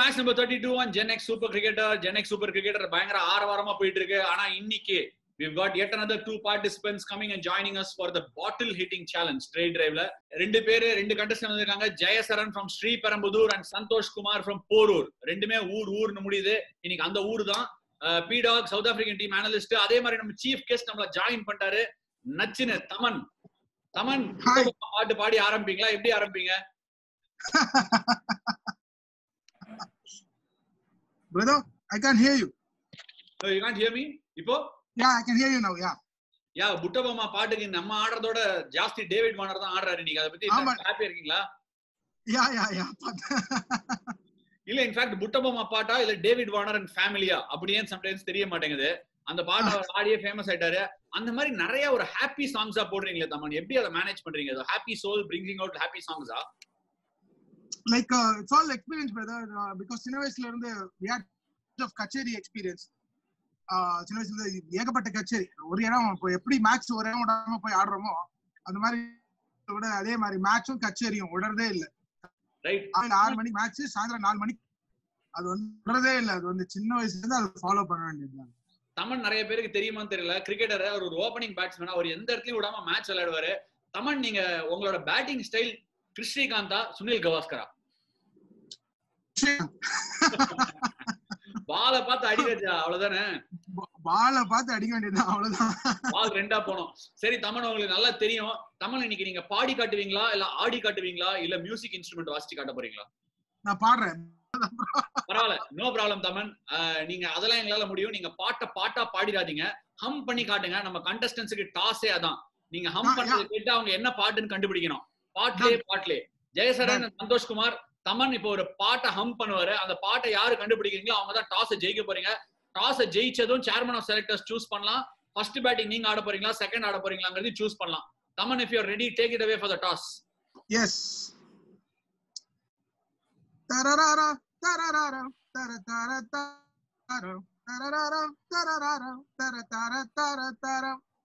Match number thirty two on Gen X super cricketer Gen X super cricketer பயங்கர ஆரவாரமா போயிட்டு இருக்கு ஆனா இன்னைக்கு we've got yet another two participants coming and joining us for the bottle hitting challenge straight driveல ரெண்டு பேரு ரெண்டு contestant வந்திருக்காங்க Jayasaran from Sriperumbudur and Santhosh Kumar from Porur ரெண்டுமே ஊர் ஊர்னு முடியுது இன்னைக்கு அந்த ஊர் தான் பி டாக் சவுத் ஆப்பிரிக்கன் டீம் அனலிஸ்ட் அதே மாதிரி நம்ம சீஃப் கெஸ்ட் நம்மள ஜாயின் பண்ணிட்டாரு நச்சினு தமன் தமன் Hi. பாட்டு பாடி ஆரம்பிப்பீங்களா எப்படி ஆரம்பிப்பீங்க Brother, I can hear you. You can't hear me இப்போ Yeah, I can hear you now. Yeah. Yeah Butta Bomma பாட்டுக்கு நம்ம ஆடுறதோட ஜாஸ்தி டேவிட் வார்னர் தான் ஆடுறாரு நீங்க அதை பத்தி ஆமா. ஹாப்பியா இருக்கீங்களா Yeah, yeah, yeah. இல்ல இன்ஃபேக்ட் புட்டபொம்மா பாட்டா இல்ல டேவிட் வார்னர் அண்ட் ஃபேமிலியா அப்படியே சம்டைம்ஸ் தெரிய மாட்டேங்குது அந்த பாட்டு அவர் ஆடியே ஃபேமஸ் ஆயிட்டாரு அந்த மாதிரி நிறைய ஒரு ஹாப்பி சாங்ஸா போடுறீங்களே தமன் எப்படி அதை மேனேஜ் பண்றீங்க happy soul bringing out happy சாங்ஸா like uh, it's all experience, brother. Uh, because சின்ன வயசுல இருந்து we had of kutcheri experience சின்ன வயசுல இருந்து ஏகப்பட்ட கச்சேரி ஒரு இடம் இப்போ எப்படி மேட்ச் ஒரு இடம் விடாம போய் ஆடுறோமோ அந்த மாதிரி விட அதே மாதிரி மேட்சும் கச்சேரியும் விடுறதே இல்ல ரைட் காலையில ஆறு மணிக்கு மேட்ச் சாயந்தரம் நாலு மணிக்கு அது வந்து விடுறதே இல்ல அது வந்து சின்ன வயசுல இருந்து அதை ஃபாலோ பண்ண வேண்டியது தமன் நிறைய பேருக்கு தெரியுமான்னு தெரியல கிரிக்கெட்டர் அவர் ஒரு ஓப்பனிங் பேட்ஸ்மேன் அவர் எந்த இடத்துலயும் விடாம மேட்ச் விளையாடுவாரு தமன் நீங்க உங்களோட பேட்டிங் ஸ்டைல் கிருஷ்ணிகாந்தா சுனில் கவாஸ்கரா பாலை பார்த்து அடிக்கச்சா அவ்வளவுதானே பாலை பார்த்து அடிக்க வேண்டியதுதான் அவ்வளவுதான் பால் ரெண்டா போனோம் சரி தமன் உங்களுக்கு நல்லா தெரியும் தமன் இன்னைக்கு நீங்க பாடி காட்டுவீங்களா இல்ல ஆடி காட்டுவீங்களா இல்ல மியூசிக் இன்ஸ்ட்ருமெண்ட் வாசிச்சு காட்ட போறீங்களா நான் பாடுறேன் பரவாயில்ல நோ ப்ராப்ளம் தமன் அஹ், நீங்க அதெல்லாம் எங்களால முடியும் நீங்க பாட்டை பாட்டா பாடிடாதீங்க ஹம் பண்ணி காட்டுங்க நம்ம கண்டஸ்டன்ஸுக்கு டாஸே அதான் நீங்க ஹம் ஆ, பண்றதை கேட்டு அவங்க என்ன பாட்டுன்னு கண்டுபிடிக்கணும் பாட்லே பாட்லே ஜெயசரன் சந்தோஷ்குமார் தமன் இப்போ ஒரு பாட்டை ஹம் பண்ணுவாரு அந்த பாட்டை யாரு கண்டுபிடிக்கிறீங்களோ அவங்க தான் டாஸை ஜெயிக்க போறீங்க டாஸை ஜெயிச்சதும் சேர்மன் ஆஃப் செலக்டர்ஸ் சூஸ் பண்ணலாம் ஃபர்ஸ்ட் பேட்டிங் நீங்க ஆட போறீங்களா செகண்ட் ஆட போறீங்களாங்கிறது சூஸ் பண்ணலாம் Thaman if you're ready take it away for the toss yes தரராரா தரராரா தர தர தர தரராரா தரராரா தர தர தர தர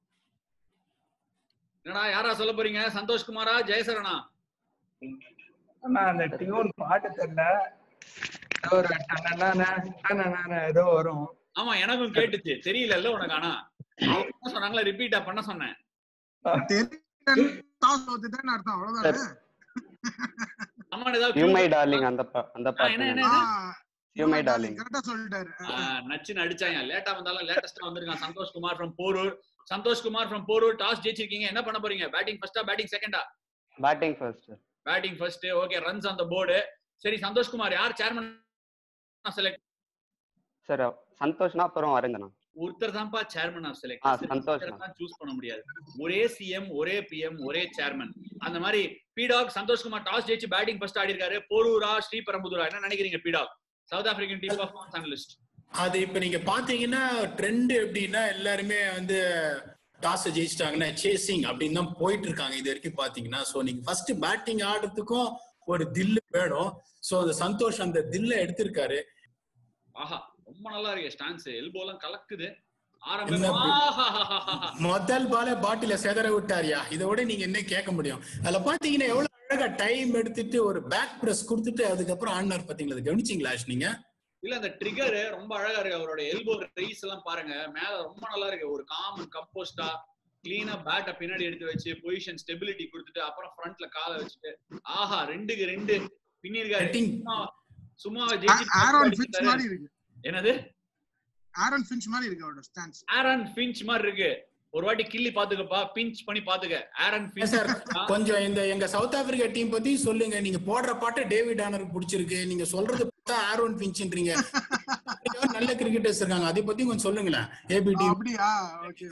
என்னடா யாரா சொல்ல போறீங்க சந்தோஷ்குமாரா ஜெயசரனா ஆனா அந்த டியூன் பாட்டு தெரியல ஏதோ ஒரு டனனன, டனனன ஏதோ வரும் ஆமா எனக்கும் கேட்டுச்சு தெரியல உனக்கு ஆனா அவங்க என்ன சொன்னாங்களா ரிப்பீட்டா பண்ண சொன்னேன் தெரியும் டாஸ் வந்துட்டேன்னு அர்த்தம் அவ்வளவுதானே அம்மா ஏதாவது யூ clue- மை டார்லிங் அந்த பா- அந்த ஆ, என்ன, என்ன, பாட்டு You my darling. கரெக்டா சொல்லிட்டாரு ஆ, நச்சுன்னு அடிச்சாங்க லேட்டா வந்தாலும் லேட்டஸ்டா வந்திருக்கான் Santhosh Kumar from Porur Santhosh Kumar from Porur toss ஜெயிச்சிருக்கீங்க என்ன பண்ண போறீங்க பேட்டிங் ஃபர்ஸ்டா பேட்டிங் செகண்டா batting first batting first okay runs on the board சரி சந்தோஷ் குமார் யார் சேர்மன் செலக்ட் சார் சந்தோஷ்னா அப்புறம் வரேங்கண்ணா ஒருத்தர் தான்ப்பா chairman of ah, Santhosh select தான் சூஸ் பண்ண முடியாது ஒரே சிஎம் ஒரே பிஎம் ஒரே சேர்மன் அந்த மாதிரி பீடாக் சந்தோஷ் குமார் டாஸ் ஜெயிச்சு பேட்டிங் ஃபர்ஸ்ட் ஆடி இருக்காரு போரூரா ஸ்ரீபெரம்புதூரா என்ன நினைக்கிறீங்க பீடாக் South African team performance analyst அது இப்ப நீங்க பாத்தீங்கன்னா ட்ரெண்ட் எப்படின்னா எல்லாருமே வந்து டாஸ் ஜெயிச்சிட்டாங்கன்னா சேசிங் அப்படின்னு தான் போயிட்டு இருக்காங்க இது வரைக்கும் பாத்தீங்கன்னா சோ நீங்க ஃபர்ஸ்ட் பேட்டிங் ஆடுறதுக்கும் ஒரு தில்லு வேணும் சோ அந்த சந்தோஷ் அந்த தில்ல எடுத்திருக்காரு ஆஹா ரொம்ப நல்லா இருக்கு ஸ்டான்ஸ் எல்போலாம் கலக்குது என்ன ஆரம்பம் அப்படி? ஆஹாஹாஹாஹா. முதல் பால பாட்டில செதற விட்டாரியா இதை விட நீங்க என்ன கேட்க முடியும் அதுல பாத்தீங்கன்னா எவ்வளவு அழகா டைம் எடுத்துட்டு ஒரு பேக் பிரஸ் கொடுத்துட்டு அதுக்கப்புறம் ஆடினார் பாத்தீங்களா அது கவனிச்சீங்களா ஆஷ் நீங்க இல்ல அந்த ட்ரிகர் ரொம்ப அழகா இருக்கு அவரோட எல்போ ரைஸ் எல்லாம் பாருங்க மேல ரொம்ப நல்லா இருக்கு ஒரு காமன் கம்போஸ்டா கிளீனா பேட்ட பின்னாடி எடுத்து வச்சு பொசிஷன் ஸ்டெபிலிட்டி கொடுத்துட்டு அப்புறம் ஃப்ரண்ட்ல காலை வச்சுட்டு ஆஹா ரெண்டுக்கு ரெண்டு பின்னிருக்காரு Batting. சும்மா- சும்மா ஆரோன் ஜெயிச்சு ஃபின்ச் மாதிரி இருக்கு என்னது ஆரோன் ஃபின்ச் மாதிரி இருக்கு அவரோட ஸ்டான்ஸ் ஆரன் பிஞ்ச் மாதிரி இருக்கு ஒரு வாட்டி கிள்ளி பாத்துக்கப்பா பிஞ்ச் பண்ணி பாத்துக்க ஆரன் ஏன் பிஞ்ச் சார் கொஞ்சம் இந்த எங்க சவுத் ஆப்பிரிக்கா டீம் பத்தி சொல்லுங்க நீங்க போடுற பாட்டு டேவிட் ஆனருக்கு பிடிச்சிருக்கு நீங்க சொல்றது பார்த்தா ஆரோன் பிஞ்சுன்றீங்க நல்ல கிரிக்கெட்டர்ஸ் இருக்காங்க அதை பத்தி கொஞ்சம் சொல்லுங்களேன் ஏபி டீம் அப்படியா ஓகே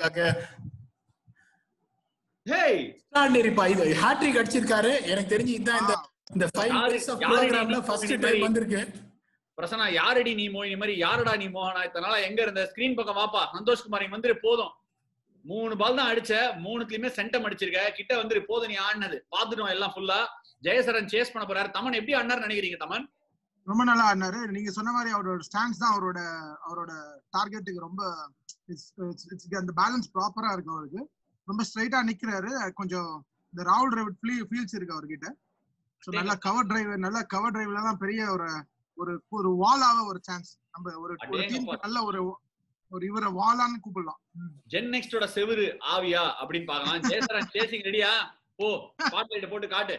ஹேய் எக்ஸ்ட்ராடினரிப்பா இது ஹாட்ரிக் அடிச்சிருக்காரு எனக்கு தெரிஞ்சு இதுதான் இந்த இந்த ஃபைவ் யாரு- டேஸ் ஆஃப் யாரு ப்ரோக்ராம்ல நீ ஃபர்ஸ்ட் இந்த டைம் மாதிரி- வந்திருக்கு பிரசன்னா யாரடி நீ மோகினி மாதிரி யாரடா நீ மோகனா இத்தனால எங்க இருந்த ஸ்கிரீன் பக்கம் வாப்பா சந்தோஷ்குமார் இங்க வந்துரு போதும் மூணு பால் தான் அடிச்ச மூணுத்துலயுமே சென்டம் அடிச்சிருக்க கிட்ட வந்துரு போதும் நீ ஆடினது பாத்துட்டோம் எல்லாம் ஃபுல்லா ஜெயசரன் சேஸ் பண்ண போறாரு தமன் எப்படி ஆடினார் நினைக்கிறீங்க தமன் ரொம்ப நல்லா ஆடினாரு நீங்க சொன்ன மாதிரி அவரோட ஸ்டாண்ட்ஸ் தான் அவரோட அவரோட டார்கெட்டுக்கு ரொம்ப it's- it's- it's அந்த பேலன்ஸ் ப்ராப்பரா இருக்கு அவருக்கு ரொம்ப ஸ்ட்ரைட்டா நிக்கிறாரு கொஞ்சம் இந்த ராகுல் டிரைவ் ஃபீல்ஸ் இருக்கு அவர்கிட்ட ஸோ நல்லா கவர் டிரைவ் நல்லா கவர் டிரைவ்ல தான் பெரிய ஒரு ஒரு ஒரு வாலாக ஒரு சான்ஸ் நம்ம ஒரு ஒரு அடேங்கப்பா. டீமுக்கு நல்ல ஒரு ஒரு இவரை வாலான்னு கூப்பிடலாம் ஜென் நெக்ஸ்டோட செவுரு ஆவியா அப்படின்னு பார்க்கலாம் ஜெயசரன் சேசிங் ரெடியா போ ஸ்பாட் லைட் போட்டு காட்டு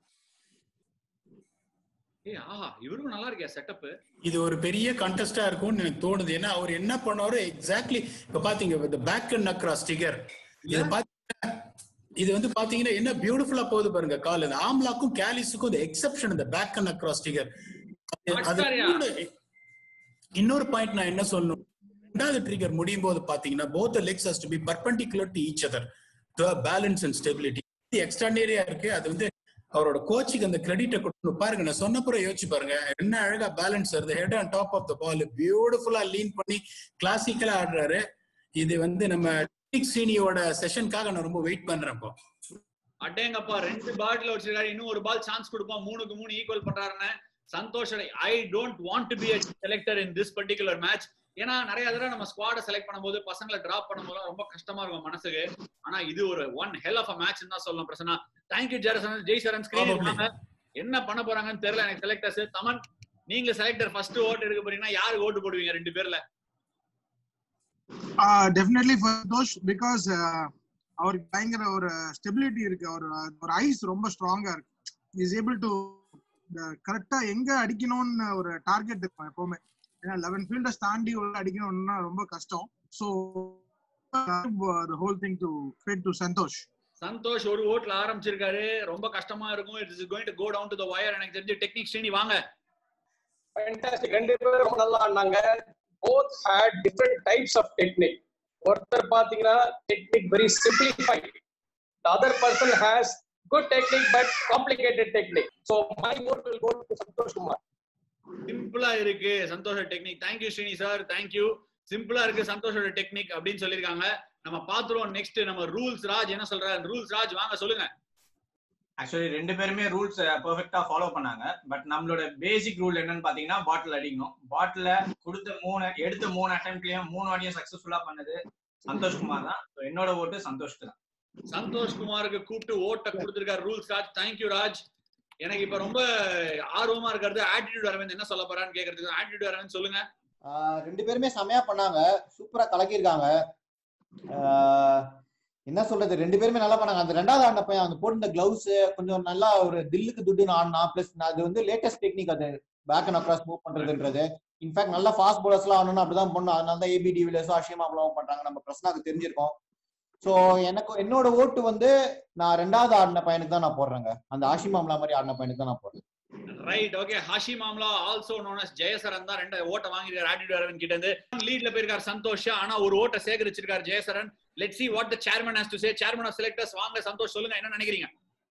ஏய் ஆஹா இவருக்கும் நல்லா இருக்கே செட்டப் இது ஒரு பெரிய கண்டெஸ்டா இருக்கும்னு எனக்கு தோணுது ஏன்னா அவர் என்ன பண்ணாரு எக்ஸாக்ட்லி இப்ப பாத்தீங்க இந்த பேக் அண்ட் அக்ராஸ் டிகர் இது பாத்தீங்கன்னா இது வந்து பாத்தீங்கன்னா என்ன பியூட்டிஃபுல்லா போகுது பாருங்க கால் இந்த ஆம்லாக்கும் கேலிஸுக்கும் இந்த எக்ஸெப்ஷன் இந்த பேக் அண்ட் அக்ராஸ் டிகர் அது அட்டாரியா? இன்னொரு- இன்னொரு பாயிண்ட் நான் என்ன சொல்லணும் ரெண்டாவது ட்ரிகர் முடியும் போது பாத்தீங்கன்னா both legs has to be perpendicular to each other to balance and stability எக்ஸ்ட்ரானரியா இருக்கு அது வந்து அவரோட கோச்சுக்கு அந்த கிரெடிட்டை கொடுக்கணும் பாருங்க நான் சொன்னப்புறம் யோசிச்சு பாருங்க என்ன அழகா பேலன்ஸ் வருது head on top of the ball பியூட்டிஃபுல்லா லீன் பண்ணி கிளாசிக்கலா ஆடுறாரு இது வந்து நம்ம சீனியோட செஷனுக்காக நான் ரொம்ப வெயிட் பண்றேன் இப்போ அட்டேங்கப்பா ரெண்டு பாட்டில் வச்சிருக்காரு இன்னும் ஒரு பால் சான்ஸ் கொடுப்போம் மூணுக்கு மூணு ஈக்குவல் பண்றாருன்னு Santhosh I don't want to be a selector in this particular match ஏன்னா நிறைய தடவை நம்ம ஸ்குவாட செலக்ட் பண்ணும்போது பசங்களை டிராப் பண்ணும்போது ரொம்ப கஷ்டமா இருக்கும் மனசுக்கு ஆனா இது ஒரு one hell of a match தான் சொல்லணும் பிரசனா தேங்க்யூ ஜெரசன் ஜெய் சரண் ஸ்கிரீன் Probably. வாங்க என்ன பண்ண போறாங்கன்னு தெரியல எனக்கு செலக்டர்ஸ் தமன் நீங்க செலக்டர் ஃபர்ஸ்ட் ஓட்டு எடுக்க போறீங்கன்னா யாருக்கு ஓட்டு போடுவீங்க ரெண்டு பேர்ல டெஃபினெட்லி சந்தோஷ் பிகாஸ் அவருக்கு பயங்கர ஒரு ஸ்டெபிலிட்டி இருக்கு அவர் ஒரு ஐஸ் ரொம்ப ஸ்ட்ராங்கா இருக்கு இஸ் ஏபிள் டு கரெக்டா எங்க அடிக்கணும்னு ஒரு டார்கெட் இருக்கும் எப்பவுமே ஏன்னா லெவன் ஃபீல்டர்ஸ் தாண்டி உள்ள அடிக்கணும்னா ரொம்ப கஷ்டம் so whole thing to credit to Santhosh Santhosh ஒரு ஓட்ல ஆரம்பிச்சிருக்காரு ரொம்ப கஷ்டமா இருக்கும் it is going to go down to the wire எனக்கு தெரிஞ்சு டெக்னிக் ஸ்ரீனி வாங்க ஃபேண்டாஸ்டிக் ரெண்டு பேரும் ரொம்ப நல்லா ஆடினாங்க both had different types of technique ஒருத்தர் பாத்தீங்கன்னா technique very simplified the other person has good technique but complicated technique so my vote will go to Santhosh Kumar சிம்பிளா இருக்கு சந்தோஷ technique thank you Srini sir thank you சிம்பிளா இருக்கு சந்தோஷோட டெக்னிக் அப்படின்னு சொல்லிருக்காங்க நம்ம பாத்துருவோம் நெக்ஸ்ட் நம்ம ரூல்ஸ் ராஜ் என்ன சொல்றாரு ரூல்ஸ் ராஜ் வாங்க சொல்லுங்க ஆக்சுவலி ரெண்டு பேருமே ரூல்ஸ் பெர்ஃபெக்ட்டா ஃபாலோ பண்ணாங்க பட் நம்மளோட பேசிக் ரூல் என்னன்னு பாத்தீங்கன்னா பாட்டில் அடிக்கணும் பாட்டில கொடுத்த மூணு எடுத்த மூணு அட்டம்ப்ட்லயும் மூணு வாட்டியும் சக்சஸ்ஃபுல்லா பண்ணது சந்தோஷ்குமார் தான் So என்னோட ஓட்டு சந்தோஷ்க்கு தான் சந்தோஷ் குமாருக்கு கூப்பிட்டு ஓட்ட கொடுத்திருக்காரு ரூல்ஸ் ராஜ் தேங்க்யூ ராஜ் எனக்கு இப்ப ரொம்ப ஆர்வமா இருக்கிறது ஆட்டிடியூட் அரவிந்த் என்ன சொல்ல போறான்னு கேக்குறதுக்கு ஆட்டிடியூட் அரவிந்த் சொல்லுங்க ஆஹ் ரெண்டு பேருமே செமையா பண்ணாங்க சூப்பரா கலக்கியிருக்காங்க ஆஹ் என்ன சொல்றது ரெண்டு பேருமே நல்லா பண்ணாங்க அந்த ரெண்டாவது ஆடின பையன் அந்த போட்டு இந்த கிளவுஸ் கொஞ்சம் நல்லா ஒரு தில்லுக்கு துட்டுன்னு ஆடினா பிளஸ் அது வந்து லேட்டஸ்ட் டெக்னிக் அது பேக் அண்ட் அக்ராஸ் மூவ் பண்றதுன்றது இன்ஃபேக்ட் நல்ல ஃபாஸ்ட் bowlers எல்லாம் ஆடணும்னு அப்படிதான் பண்ணும் அதனால தான் ஏபி டிவிலியர்ஸோ அஷிமா அவ்வளோ பண்றாங்க நம்ம பிரச்சனாக்கு தெரிஞ்சிருக்கோம் சோ எனக்கு என்னோட ஓட்டு வந்து நான் ரெண்டாவது ஆடின பையனுக்கு தான் நான் போடுறேங்க அந்த ஆஷிமாம்லா மாதிரி ஆடின பையனுக்கு தான் நான் போடுறேன் right okay Hashim Amla also known as Jayasaran தான் ரெண்டு ஓட்ட வாங்கிருக்காரு ஆட்டிடியூட் அரவிந்த் கிட்ட இருந்து லீட்ல போயிருக்காரு சந்தோஷ் ஆனா ஒரு ஓட்ட சேகரிச்சிருக்காரு Jayasaran let see what the chairman has to say chairman of selectors வாங்க சந்தோஷ் சொல்லுங்க என்ன நினைக்கிறீங்க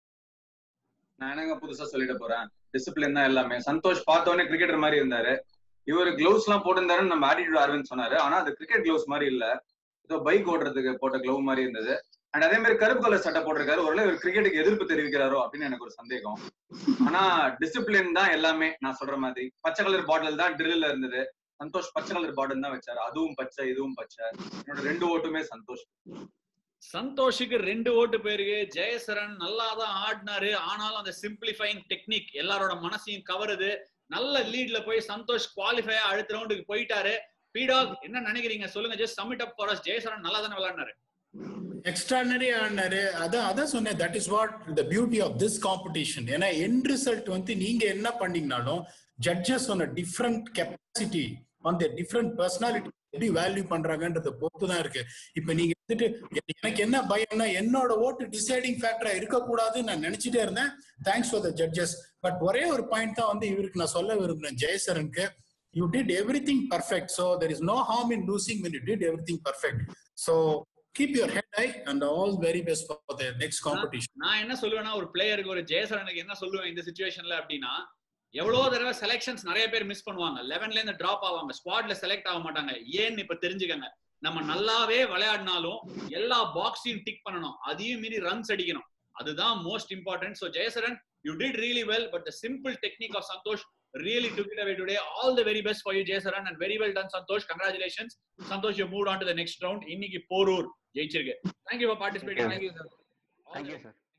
நான் என்னங்க புதுசா சொல்லிட போறேன் டிசிப்ளின் தான் எல்லாமே சந்தோஷ் பார்த்தோன்னே கிரிக்கெட்டர் மாதிரி இருந்தாரு இவர் கிளவுஸ் எல்லாம் போட்டிருந்தாருன்னு நம்ம ஆட்டிடியூட் அரவிந்த் சொன்னாரு ஆனா அது கிரிக்கெட் கிளவுஸ் மாதிரி இல்ல ஏதோ பைக் ஓட்டுறதுக்கு போட்ட கிளவ் மாதிரி இருந்தது அண்ட் அதே மாதிரி கருப்பு கலர் சட்டை போட்டிருக்காரு ஒருவேளை இவர் கிரிக்கெட்டுக்கு எதிர்ப்பு தெரிவிக்கிறாரோ அப்படின்னு எனக்கு ஒரு சந்தேகம் ஆனா டிசிப்ளின் தான் எல்லாமே நான் சொல்ற மாதிரி பச்சை கலர் பாட்டில் தான் ட்ரில்ல இருந்தது சந்தோஷ் பச்சை கலர் பாட்டில் தான் வச்சாரு அதுவும் பச்சை இதுவும் பச்சை என்னோட ரெண்டு ஓட்டுமே சந்தோஷ் சந்தோஷுக்கு ரெண்டு ஓட்டு போயிருக்கு ஜெயசரன் நல்லா தான் ஆடினாரு ஆனாலும் அந்த சிம்பிளிஃபைங் டெக்னிக் எல்லாரோட மனசையும் கவருது நல்ல லீட்ல போய் சந்தோஷ் குவாலிஃபை அடுத்த ரவுண்டுக்கு போயிட்டாரு பீடாக் என்ன நினைக்கிறீங்க சொல்லுங்க just sum it up for Jayasaran நல்லா தானே விளையாடினாரு எக்ஸ்ட்ரானரி ஆடினாரு அதான் அதான் சொன்னேன் that is what the beauty of this competition ஏன்னா என் ரிசல்ட் வந்து நீங்க என்ன பண்ணீங்கனாலும் judges on different capacity on the different personality எப்படி வேல்யூ பண்றாங்கன்றத பொறுத்து தான் இருக்கு இப்ப நீங்க வந்துட்டு எனக்கு என்ன பயம்னா என்னோட ஓட்டு டிசைடிங் ஃபேக்டரா இருக்கக்கூடாதுன்னு நான் நினைச்சிட்டே இருந்தேன் thanks for the judges but ஒரே ஒரு பாயிண்ட் தான் வந்து இவருக்கு நான் சொல்ல விரும்புறேன் ஜெயசரனுக்கு you did everything perfect so there is no harm in losing when you did everything perfect so keep your head high and all very best for the next competition நான் என்ன சொல்லுவேன்னா ஒரு பிளேயருக்கு ஒரு ஜெயசரனுக்கு என்ன சொல்லுவேன் இந்த சுச்சுவேஷன்ல அப்படின்னா எவ்வளவு தடவை செலெக்ஷன்ஸ் நிறைய பேர் மிஸ் பண்ணுவாங்க லெவன்ல இருந்து டிராப் ஆவாங்க ஸ்குவாட்ல செலக்ட் ஆக மாட்டாங்க ஏன்னு இப்ப தெரிஞ்சுக்கங்க நம்ம நல்லாவே விளையாடினாலும் எல்லா பாக்ஸையும் டிக் பண்ணணும் அதையும் மீறி ரன்ஸ் அடிக்கணும் அதுதான் most important so Jayasaran you did really well but the simple technique of Santhosh really took it away today. All the very best for you, Jayasaran, and very well done, Santosh. Congratulations. Santosh, you moved on to the next round. இன்னைக்கு போரூர் ஜெயிச்சிருக்கு. Thank you for participating. Thank Thank you, sir. All Thank the you, best. sir.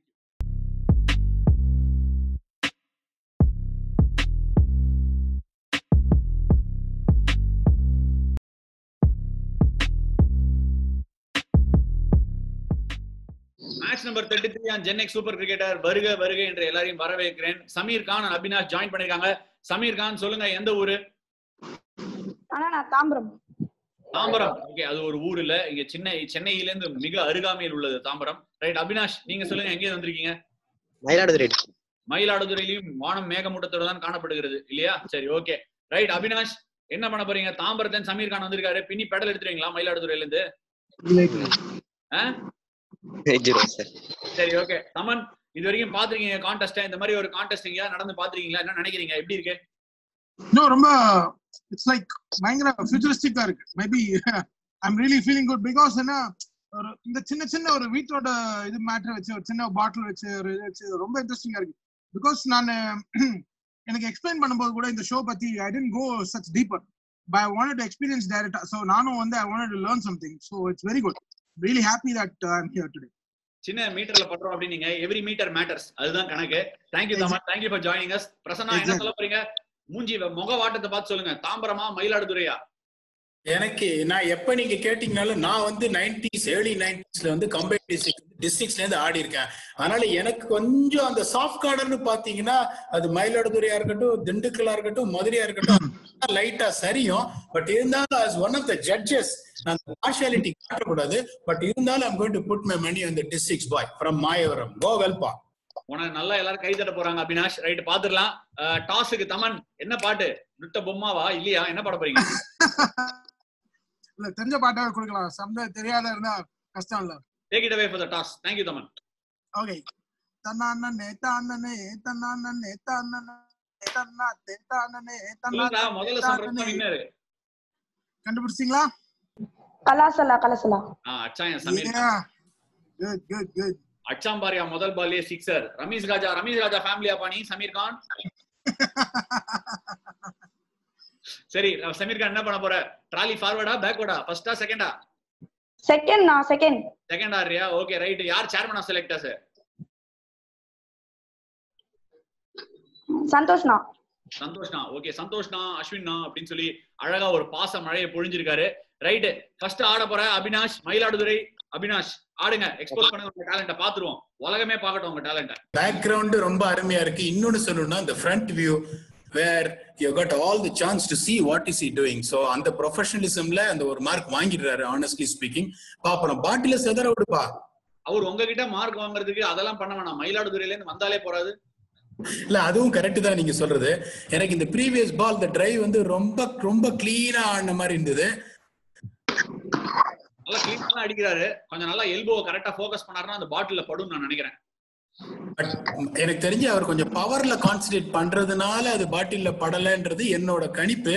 Match number thirty three on Gen X super cricketer வருக வருக என்று எல்லாரையும் வரவேற்கிறேன் Sameer Khan and Abhinash join பண்ணிருக்காங்க சமீர் கான் சொல்லுங்க எந்த ஊரு ஆனா நான் தாம்பரம் தாம்பரம் ஓகே அது ஒரு ஊர் இல்ல இங்க சென்னை சென்னையில இருந்து மிக அருகாமையில் உள்ளது தாம்பரம் ரைட் அபினாஷ் நீங்க சொல்லுங்க எங்க வந்திருக்கீங்க மயிலாடுதுறை மயிலாடுதுறையிலும் வானம் மேகமூட்டத்தோட தான் காணப்படுகிறது இல்லையா சரி ஓகே ரைட் அபினாஷ் என்ன பண்ண போறீங்க தாம்பரத்தன் சமீர் கான் வந்திருக்காரு பின்னி பெடல் எடுத்துருவீங்களா மயிலாடுதுறையில இருந்து ஆ? ஜீரோ சார் சரி ஓகே தமன் இது வரைக்கும் பாத்திருக்கீங்க கான்டெஸ்ட் இந்த மாதிரி ஒரு கான்டெஸ்ட் எங்கேயாவது நடந்து பாத்திருக்கீங்களா என்ன நினைக்கிறீங்க எப்படி இருக்கு இன்னும் ரொம்ப இட்ஸ் லைக் பயங்கர ஃபியூச்சரிஸ்டிக்கா இருக்கு maybe I'm really feeling good because என்ன ஒரு இந்த சின்ன சின்ன ஒரு வீட்டோட இது மேட்டர் வச்சு ஒரு சின்ன பாட்டில் வச்சு ஒரு இது வச்சு ரொம்ப இன்ட்ரெஸ்டிங்கா இருக்கு பிகாஸ் நான் எனக்கு எக்ஸ்பிளைன் பண்ணும்போது கூட இந்த ஷோ பத்தி I tend go such deeper by I wanted experience டைரக்டா ஸோ நானும் வந்து I wanted to learn something so it's very good really happy that I am here today சின்ன மீட்டர்ல பண்றோம் அப்படின்னீங்க எவ்ரி மீட்டர் மேட்டர்ஸ் அதுதான் கணக்கு thank you Thaman thank you for joining us Prasanna என்ன Exactly. சொல்ல போறீங்க மூஞ்சி முக வாட்டத்தை பார்த்து சொல்லுங்க தாம்பரமா மயிலாடுதுறையா எனக்கு நான் எப்ப நீங்க கேட்டீங்கனாலும் நான் வந்து நைன்டிஸ் ஏர்லி நைன்டிஸ்ல வந்து கம்பைன் டிஸ்ட்ரிக்ட் டிஸ்ட்ரிக்ட்ஸ்ல இருந்து ஆடி இருக்கேன் அதனால எனக்கு கொஞ்சம் அந்த சாஃப்ட் கார்டர்னு பாத்தீங்கன்னா அது மயிலாடுதுறையா இருக்கட்டும் திண்டுக்கலா இருக்கட்டும் மதுரையா இருக்கட்டும் லைட்டா சரியும் பட் இருந்தாலும் as one of the judges நான் பார்ஷியாலிட்டி காட்டக்கூடாது பட் இருந்தாலும் I'm going to put my money அந்த districts boy from Mayavaram go வெல்பா உனக்கு நல்லா எல்லாரும் கை தட்ட போறாங்க அபினாஷ் ரைட் பாத்துடலாம் டாஸுக்கு தமன் என்ன பாட்டு நுட்ட பொம்மாவா இல்லையா என்ன பாட போறீங்க இல்ல தெரிஞ்ச பாட்டாவே கொடுக்கலாம் சம்த தெரியாத இருந்தா கஷ்டம் இல்ல take it away for the toss thank you Thaman okay தன்னானே தானனே தன்னானே தானனே தன்னா தேத்தானனே சொல்லுங்கடா முதல்ல சொல்றது வின்னர் கண்டுபிடிச்சிங்களா கலாசலா கலாசலா ஆ அச்சாயன் சமீர் குட் குட் குட் அச்சாம் பாரியா முதல் பால்லே சிக்ஸர் ரமேஷ் ராஜா ரமேஷ் ராஜா ஃபேமிலியா பாணி சமீர் கான் சரி சமீர் கான் என்ன பண்ண போற ட்ராலி ஃபார்வர்டா பேக்வர்டா ஃபர்ஸ்டா செகண்டா செகண்ட் நான் செகண்ட் செகண்ட் ஆறியா ஓகே ரைட் யார் சேர்மனா செலக்டா சார் சந்தோஷ்னா சந்தோஷ்னா ஓகே சந்தோஷ்னா அஸ்வின்னா அப்படின்னு சொல்லி அழகா ஒரு பாச மழையை பொழிஞ்சிருக்காரு ரைட் ஃபர்ஸ்ட் ஆட போற அபினாஷ் மயிலாடுதுறை அபினாஷ் ஆடுங்க எக்ஸ்போஸ் பண்ணுங்க உங்க டேலண்ட பாத்துருவோம் உலகமே பார்க்கட்டும் உங்க டேலண்ட பேக்ரவுண்ட் ரொம்ப அருமையா இருக்கு இன்னொன்னு சொல்லணும்னா இந்த front view where you got all the chance to see what is he doing so அந்த ப்ரொஃபஷனலிசம்ல அந்த ஒரு மார்க் வாங்கிடுறாரு ஆனஸ்ட்லி ஸ்பீக்கிங் பாப்போம் பாட்டில செதற விடுப்பா அவர் உங்ககிட்ட மார்க் வாங்குறதுக்கு அதெல்லாம் பண்ண வேணாம் மயிலாடுதுறையில இருந்து வந்தாலே போறாது இல்ல அதுவும் கரெக்ட் தான் நீங்க சொல்றது எனக்கு இந்த ப்ரீவியஸ் பால் இந்த டிரைவ் வந்து ரொம்ப ரொம்ப கிளீனா ஆடின மாதிரி இருந்தது நல்லா கிளீனா தான் அடிக்கிறாரு கொஞ்சம் நல்லா எல்போவை கரெக்டா ஃபோக்கஸ் பண்ணாருன்னா அந்த பாட்டில படும் நான் நினைக்கிறேன் பட் எனக்கு தெரிஞ்சு அவர் கொஞ்சம் பவர்ல கான்சென்ட்ரேட் பண்றதுனால அது பாட்டில்ல படலைன்றது என்னோட கணிப்பு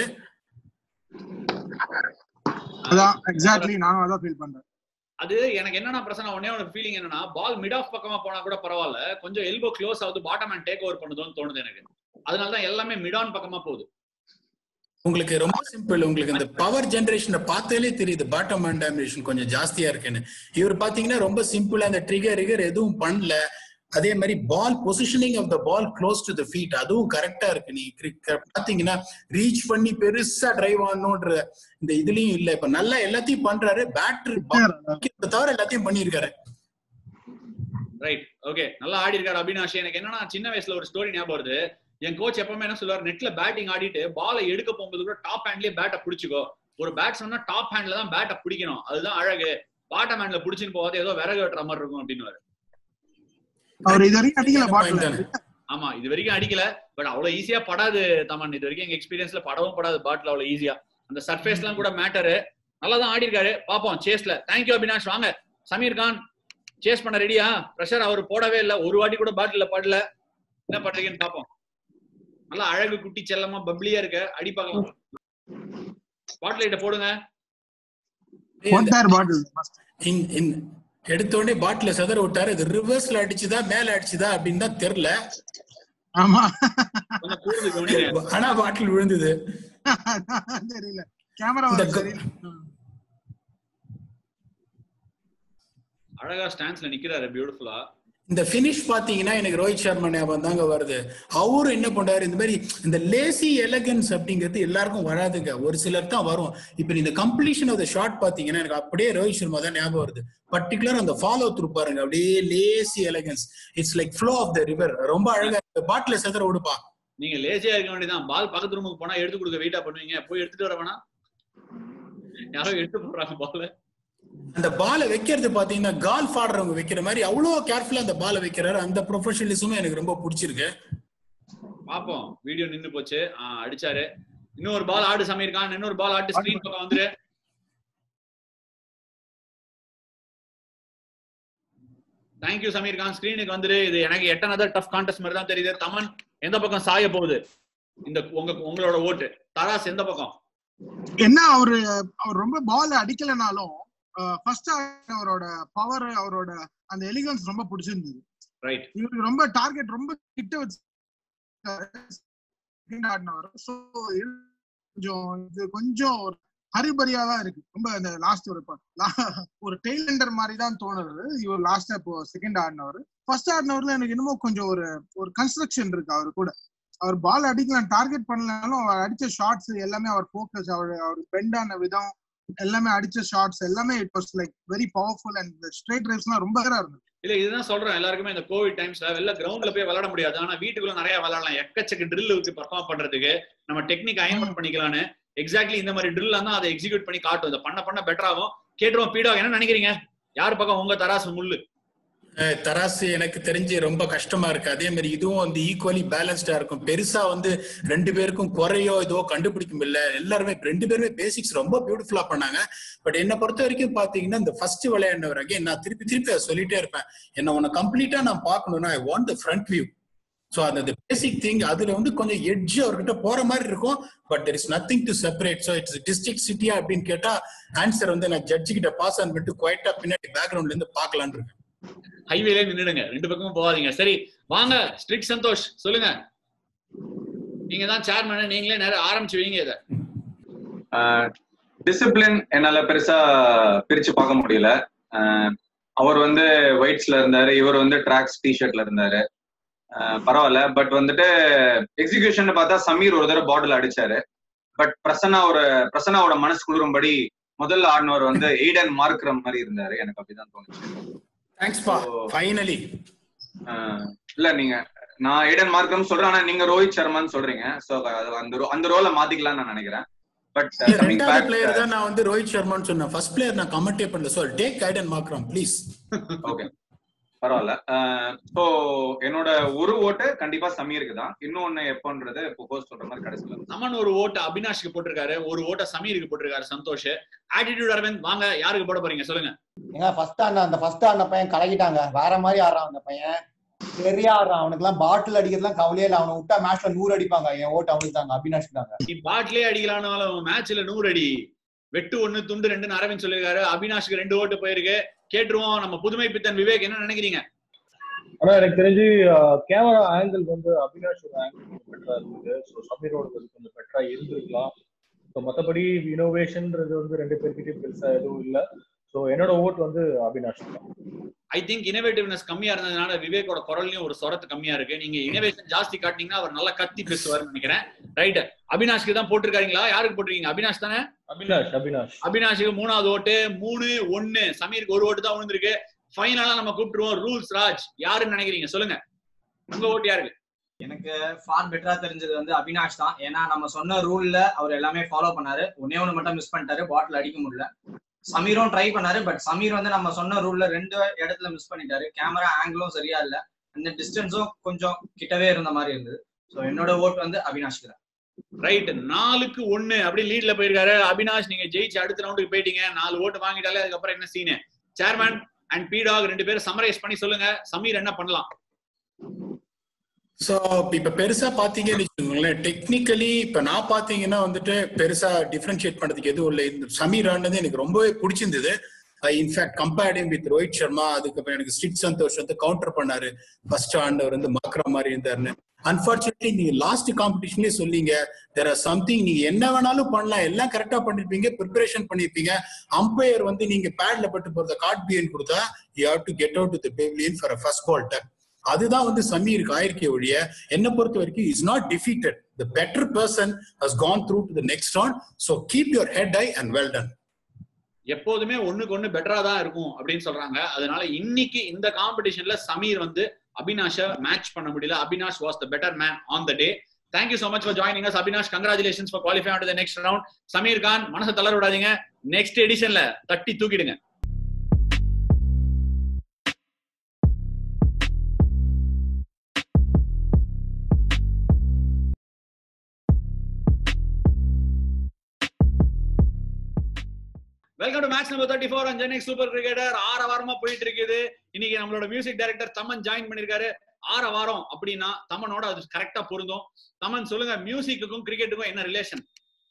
அதான் எக்ஸாக்ட்லி நானும் அதான் ஃபீல் பண்றேன் அது எனக்கு என்னன்னா பிரச்சனை ஒன்னே ஒரு ஃபீலிங் என்னன்னா பால் மிட் ஆஃப் பக்கமா போனா கூட பரவாயில்ல கொஞ்சம் எல்போ க்ளோஸ் ஆகுது பாட்டம் அண்ட் டேக் ஓவர் பண்ணுதோன்னு தோணுது எனக்கு அதனால தான் எல்லாமே மிட் ஆன் பக்கமா போகுது உங்களுக்கு ரொம்ப சிம்பிள் உங்களுக்கு இந்த பவர் ஜெனரேஷனை பார்த்தாலே தெரியுது பாட்டம் அண்ட் டாமினேஷன் கொஞ்சம் ஜாஸ்தியா இருக்குன்னு இவர் பாத்தீங்கன்னா ரொம்ப சிம்பிளா அந்த ட்ரிகர் ரிகர் எதுவும் பண்ணல அதே மாதிரி ball positioning of the ball close to the feet அதுவும் கரெக்டா இருக்கு நீ cricket பாத்தீங்கன்னா ரீச் பண்ணி பெருசா டிரைவ் ஆடணுன்ற இந்த இதுலயும் இல்ல இப்ப நல்லா எல்லாத்தையும் பண்றாரு பேட்டரி தவிர எல்லாத்தையும் பண்ணியிருக்காரு ரைட் ஓகே நல்லா ஆடி இருக்காரு அபினாஷ் எனக்கு என்னன்னா சின்ன வயசுல ஒரு ஸ்டோரி ஞாபகம் வருது என் கோச் எப்பவுமே என்ன சொல்லுவார் நெட்ல பேட்டிங் ஆடிட்டு பாலை எடுக்க போகும்போது கூட டாப் ஹேண்ட்லயே பேட்டை பிடிச்சிக்கோ ஒரு பேட்ஸ்மேன்னா டாப் ஹேண்ட்ல தான் பேட்டை பிடிக்கணும் அதுதான் அழகு பாட்டம் ஹேண்ட்ல பிடிச்சின்னு போகாது ஏதோ விறகு வெட்டுற மாதிரி இருக்கும் அப்படின்னு அவர் இது வரைக்கும் அடிக்கல பாட்டில் ஆமா இது வரைக்கும் அடிக்கல பட் அவ்வளவு ஈஸியா படாது தமன் இது வரைக்கும் எங்க எக்ஸ்பீரியன்ஸ்ல படவும் படாது பாட்டில் அவ்வளவு ஈஸியா அந்த சர்ஃபேஸ் எல்லாம் கூட மேட்டரு நல்லா தான் ஆடி இருக்காரு பாப்போம் சேஸ்ல தேங்க்யூ அபினாஷ் வாங்க சமீர் கான் சேஸ் பண்ண ரெடியா ப்ரெஷர் அவர் போடவே இல்ல ஒரு வாட்டி கூட பாட்டில படல என்ன பண்றீங்கன்னு பாப்போம் நல்லா அழகு குட்டி செல்லமா பப்ளியா இருக்க அடி பார்க்கலாம் பாட்டில் கிட்ட போடுங்க பாட்டில் இன்- இன்- எடுத்த உடனே பாட்டில செதற விட்டாரு இது ரிவர்ஸ்ல அடிச்சுதா மேல அடிச்சுதா அப்படின்னு தான் தெரியல ஆமா கொஞ்சம் கூடுது கவனிங்க ஆனா பாட்டில் விழுந்தது தெரியல கேமரா இந்த சரி அழகா ஸ்டாண்ட்ஸ்ல நிக்கிறாரு பியூட்டிஃபுல்லா இந்த ஃபினிஷ் பாத்தீங்கன்னா எனக்கு ரோஹித் சர்மா ஞாபகம் தாங்க வருது அவரும் என்ன பண்றாரு இந்த மாதிரி இந்த லேசி எலகன்ஸ் அப்படிங்கிறது எல்லாருக்கும் வராதுங்க ஒரு சிலர் தான் வரும் இப்ப இந்த கம்ப்ளீஷன் ஆஃப் த ஷாட் பாத்தீங்கன்னா எனக்கு அப்படியே ரோஹித் சர்மா தான் ஞாபகம் வருது பர்டிகுலர் அந்த ஃபாலோ த்ரூ பாருங்க அப்படியே lazy elegance it's like flow of the river ரொம்ப அழகா பாட்டில செதற விடுப்பா நீங்க லேசியா இருக்க வேண்டியதான் பால் பக்கத்து ரூமுக்கு போனா எடுத்து கொடுக்க வெயிட்டா பண்ணுவீங்க போய் எடுத்துட்டு வர வேணாம் யாரோ எடுத்து போடுறாங்க பால் அந்த பாலை வைக்கிறது பாத்தீங்கன்னா கால்ஃப் ஆடுறவங்க வைக்கிற மாதிரி அவ்வளோ கேர்ஃபுல்லா அந்த பாலை வைக்கிறாரு அந்த ப்ரொஃபஷனலிசமும் எனக்கு ரொம்ப பிடிச்சிருக்கு பாப்போம் வீடியோ நின்னு போச்சு ஆ, அடிச்சாரு இன்னொரு பால் ஆடு சமீர் கான் இன்னொரு பால் ஆட்டு ஸ்கிரீன் பக்கம் வந்துரு தேங்க்யூ சமீர் கான் ஸ்கிரீனுக்கு வந்துரு இது எனக்கு எட்டனதர் டஃப் கான்டெஸ்ட் மாதிரி தான் தெரியுது தமன் எந்த பக்கம் சாய போகுது இந்த உங்க உங்களோட ஓட்டு தராஸ் எந்த பக்கம் என்ன அவரு அவர் ரொம்ப பால் அடிக்கலனாலும் ஃபர்ஸ்ட் அவரோட பவர் அவரோட அந்த எலிகன்ஸ் ரொம்ப பிடிச்சிருந்தது ரைட் இவருக்கு ரொம்ப டார்கெட் ரொம்ப கிட்ட வச்சு ஆடினவர் ஸோ கொஞ்சம் இது கொஞ்சம் ஒரு ஹரிபரியா தான் இருக்கு ரொம்ப அந்த லாஸ்ட் ஒரு ப- லா- ஒரு டெய்லண்டர் மாதிரி தான் தோணுது இவர் லாஸ்டா இப்போ செகண்ட் ஆடினவர் ஃபர்ஸ்ட் ஆடினவர்ல எனக்கு இன்னமும் கொஞ்சம் ஒரு ஒரு கன்ஸ்ட்ரக்ஷன் இருக்கு அவர் கூட அவர் பால் அடிக்கலாம் டார்கெட் பண்ணலனாலும் அவர் அடிச்ச ஷாட்ஸ் எல்லாமே அவர் ஃபோக்கஸ் அவர் அவர் பெண்ட் ஆன விதம் எல்லாமே அடிச்ச ஷாட்ஸ் எல்லாமே it was like very powerful and straight ரைஸ்லாம் ரொம்ப நேரம் இருந்தது இல்ல இதுதான் சொல்றேன் எல்லாருக்குமே இந்த கோவிட் டைம்ஸ்ல வெளில கிரவுண்ட்ல போய் விளையாட முடியாது ஆனா வீட்டுக்குள்ள நிறைய விளையாடலாம் எக்கச்சக்க ட்ரில் வச்சு பெர்ஃபார்ம் பண்றதுக்கு நம்ம டெக்னிக் அயன் பண்ணிக்கலாம்னு எக்ஸாக்ட்லி இந்த மாதிரி ட்ரில் தான் அதை எக்ஸிக்யூட் பண்ணி காட்டும் இதை பண்ண பண்ண பெட்டர் ஆகும் கேட்டுருவோம் பீடா என்ன நினைக்கிறீங்க யார் பக்கம் உங்க தராசு முள்ளு அஹ் தராசு எனக்கு தெரிஞ்சு ரொம்ப கஷ்டமா இருக்கு அதே மாதிரி இதுவும் வந்து ஈக்குவலி பேலன்ஸ்டா இருக்கும் பெருசா வந்து ரெண்டு பேருக்கும் குறையோ இதோ கண்டுபிடிக்க முடியல எல்லாருமே ரெண்டு பேருமே பேசிக்ஸ் ரொம்ப பியூட்டிஃபுல்லா பண்ணாங்க பட் என்ன பொறுத்த வரைக்கும் பாத்தீங்கன்னா இந்த ஃபர்ஸ்ட் விளையாண்டவர் again நான் திருப்பி திருப்பி அதை சொல்லிட்டே இருப்பேன் என்ன உன்னை கம்ப்ளீட்டா நான் பார்க்கணும்னா I want the front view so அந்த பேசிக் திங் அதுல வந்து கொஞ்சம் எட்ஜ் அவர்கிட்ட போற மாதிரி இருக்கும் but there is nothing to separate so it's district சிட்டியா அப்படின்னு கேட்டா ஆன்சர் வந்து நான் ஜட்ஜு கிட்ட பாஸ் ஆன் பண்ணிட்டு குவைட்டா பின்னாடி பேக்ரவுண்ட்ல இருந்து பார்க்கலான்னு இருக்கேன் ஹைவேல நின்னுடுங்க ரெண்டு பக்கமும் போகாதீங்க சரி வாங்க ஸ்ட்ரிக் சந்தோஷ் சொல்லுங்க நீங்க தான் சேர்மன் நீங்களே நேரம் ஆரம்பிச்சு வைங்க இதை டிசிப்ளின் என்னால பெருசா பிரிச்சு பார்க்க முடியல ஆஹ் அவர் வந்து ஒயிட்ஸ்ல இருந்தாரு இவர் வந்து ட்ராக்ஸ் டிஷர்ட்ல இருந்தாரு ஆஹ் பரவாயில்ல பட் வந்துட்டு எக்ஸிகியூஷன் பார்த்தா சமீர் ஒரு தடவை பாட்டில் அடிச்சாரு பட் பிரசன்னா ஒரு பிரசன்னாவோட மனசு குளிரும்படி முதல்ல ஆடினவர் வந்து எய்டன் மார்க்ரம் மாதிரி இருந்தாரு எனக்கு அப்படிதான் தோணுச்சு தேங்க்ஸ் பா ஃபைனலி ஆஹ் இல்ல நீங்க நான் எய்டன் மார்க்ரம் சொல்றேன் ஆனா நீங்க ரோஹித் சர்மான்னு சொல்றீங்க சோ அந்த ro- அந்த ரோலை மாத்திக்கலாம்னு நான் நினைக்கிறேன் பட் கமிங் ரெண்டாவது பேக் பிளேயர் தான் நான் வந்து ரோஹித் சர்மான்னு சொன்னேன் ஃபர்ஸ்ட் பிளேயர் நான் கமெண்டே பண்ணல so take Aiden Markram please okay பரவாயில்ல ஸோ என்னோட ஒரு ஓட்டு கண்டிப்பா சமீருக்கு தான் இன்னொன்னு எப்போன்றது இப்போ கோச் சொல்ற மாதிரி கடைசியில் சமன் ஒரு ஓட்டு அபினாஷ்க்கு போட்டிருக்காரு ஒரு ஓட்ட சமீருக்கு போட்டிருக்காரு சந்தோஷ் ஆட்டிடியூட் அரவிந்த் வாங்க யாருக்கு போட போறீங்க சொல்லுங்க ஏங்க ஃபர்ஸ்ட் ஆடின அந்த ஃபர்ஸ்ட் ஆடின பையன் கலக்கிட்டாங்க வேற மாதிரி ஆடுறான் அந்த பையன் சரியா ஆடுறான் அவனுக்கு எல்லாம் பாட்டில் அடிக்கிறதுலாம் கவலையே இல்லை அவனை விட்டா மேட்ச்ல நூறு அடிப்பாங்க என் ஓட்டு அவனுக்கு தாங்க அபினாஷ் தாங்க நீ பாட்டிலே அடிக்கலாம்னாலும் மேட்ச்ல நூறு அடி வெட்டு ஒண்ணு துண்டு ரெண்டுன்னு அரவிந்த் சொல்லிருக்காரு அபினாஷ்க்கு ரெண்டு ஓட்டு போயிருக்கு கேட்டுருவோம் நம்ம புதுமை பித்தன் விவேக் என்ன நினைக்கிறீங்க ஆனா எனக்கு தெரிஞ்சு கேமரா ஆங்கிள் வந்து அபினாஷோட ஆங்கிள் கொஞ்சம் பெட்டரா இருந்தது ஸோ சமீரோட கொஞ்சம் பெட்டரா இருந்திருக்கலாம் ஸோ மற்றபடி இனோவேஷன்ன்றது வந்து ரெண்டு பேர்கிட்டயும் பெருசா எதுவும் இல்லை ஸோ என்னோட ஓட் வந்து அபினாஷ் தான் ஐ திங்க் இனோவேட்டிவ்னஸ் கம்மியா இருந்ததுனால விவேக்கோட குரல்லையும் ஒரு சொரத்து கம்மியா இருக்கு நீங்க இனோவேஷன் ஜாஸ்தி காட்டினீங்கன்னா அவர் நல்லா கத்தி பேசுவாருன்னு நினைக்கிறேன் ரைட் அபினாஷ்க்கு தான் போட்டிருக்காங்களா யாருக்கு போட்டிருக்கீங்க அபினாஷ் தானே அபினாஷ் அபினாஷ் அபினாஷுக்கு மூணாவது ஓட்டு மூணு ஒண்ணு சமீருக்கு ஒரு ஓட்டு தான் விழுந்திருக்கு ஃபைனலா நம்ம கூப்பிட்டுருவோம் ரூல்ஸ் ராஜ் யாருன்னு நினைக்கிறீங்க சொல்லுங்க உங்க ஓட்டு யாருக்கு எனக்கு ஃபார் பெட்டரா தெரிஞ்சது வந்து அபினாஷ் தான் ஏன்னா நம்ம சொன்ன ரூல்ல அவர் எல்லாமே ஃபாலோ பண்ணாரு ஒன்னே ஒண்ணு மட்டும் மிஸ் பண்ணிட்டாரு பாட்டில் அடிக்க முடியல சமீரும் ட்ரை பண்ணாரு பட் சமீர் வந்து நம்ம சொன்ன ரூல்ல ரெண்டு இடத்துல மிஸ் பண்ணிட்டாரு கேமரா ஆங்கிளும் சரியா இல்ல அந்த டிஸ்டன்ஸும் கொஞ்சம் கிட்டவே இருந்த மாதிரி இருந்தது ஸோ என்னோட ஓட் வந்து அபினாஷ்க்கு தான் ரைட் நாலுக்கு ஒண்ணு அப்படி லீட்ல போயிருக்காரு அபினாஷ் நீங்க ஜெயிச்சு அடுத்த ரவுண்டுக்கு போயிட்டீங்க நாலு ஓட்டு வாங்கிட்டாலே அதுக்கப்புறம் என்ன சீனு சேர்மன் அண்ட் பீடாக் ரெண்டு பேரும் சமரைஸ் பண்ணி சொல்லுங்க சமீர் என்ன பண்ணலாம் ஸோ இப்ப பெருசா பாத்தீங்கன்னு வச்சுக்கோங்களேன் டெக்னிக்கலி இப்ப நான் பாத்தீங்கன்னா வந்துட்டு பெருசா டிஃபரன்ஷியேட் பண்றதுக்கு எதுவும் இல்லை இந்த சமீர் ஆனது எனக்கு ரொம்பவே பிடிச்சிருந்தது in fact comparing with Rohit Sharma அதுக்கப்புறம் எனக்கு ஸ்ட்ரிட் சந்தோஷ் வந்து கவுண்டர் பண்ணாரு ஃபர்ஸ்ட் ஆண்டவர் வந்து மாக்குற மாதிரி இருந்தாருன்னு அன்பார்ச்சுனேட்லி நீங்க லாஸ்ட் காம்படிஷன்லயே சொன்னீங்க தெர் ஆர் சம்திங் நீங்க என்ன வேணாலும் பண்ணலாம் எல்லாம் கரெக்டா பண்ணிருப்பீங்க ப்ரிப்பரேஷன் பண்ணிருப்பீங்க அம்பையர் வந்து நீங்க பேட்ல பட்டு போறத கார்ட் பிஎன் கொடுத்தா you have to get out the pavilion for first ball duck அதுதான் வந்து சமீருக்கு ஆயிருக்கே ஒழிய என்ன பொறுத்த வரைக்கும் is not defeated the better person has gone through to the next round so keep your head high and well done எப்போதுமே ஒண்ணுக்கு ஒண்ணு பெட்டரா தான் இருக்கும் அப்படின்னு சொல்றாங்க அதனால இன்னைக்கு இந்த காம்படிஷன்ல சமீர் வந்து அபினாஷ மேட்ச் பண்ண முடியல Abhinash was the better man on the day thank you so much for joining us Abhinash congratulations for qualify to the next round Sameer Khan மனசை தளர விடாதீங்க நெக்ஸ்ட் எடிஷன்ல தட்டி தூக்கிடுங்க welcome to match number thirty four and Chennai super cricketer ஆற வாரமா போயிட்டு இருக்குது இன்னைக்கு நம்மளோட மியூசிக் டைரக்டர் தமன் ஜாயின் பண்ணிருக்காரு ஆற வாரம் அப்படின்னா தமனோட அது கரெக்டா பொருந்தும் தமன் சொல்லுங்க மியூசிக்குக்கும் கிரிக்கெட்டுக்கும் என்ன ரிலேஷன்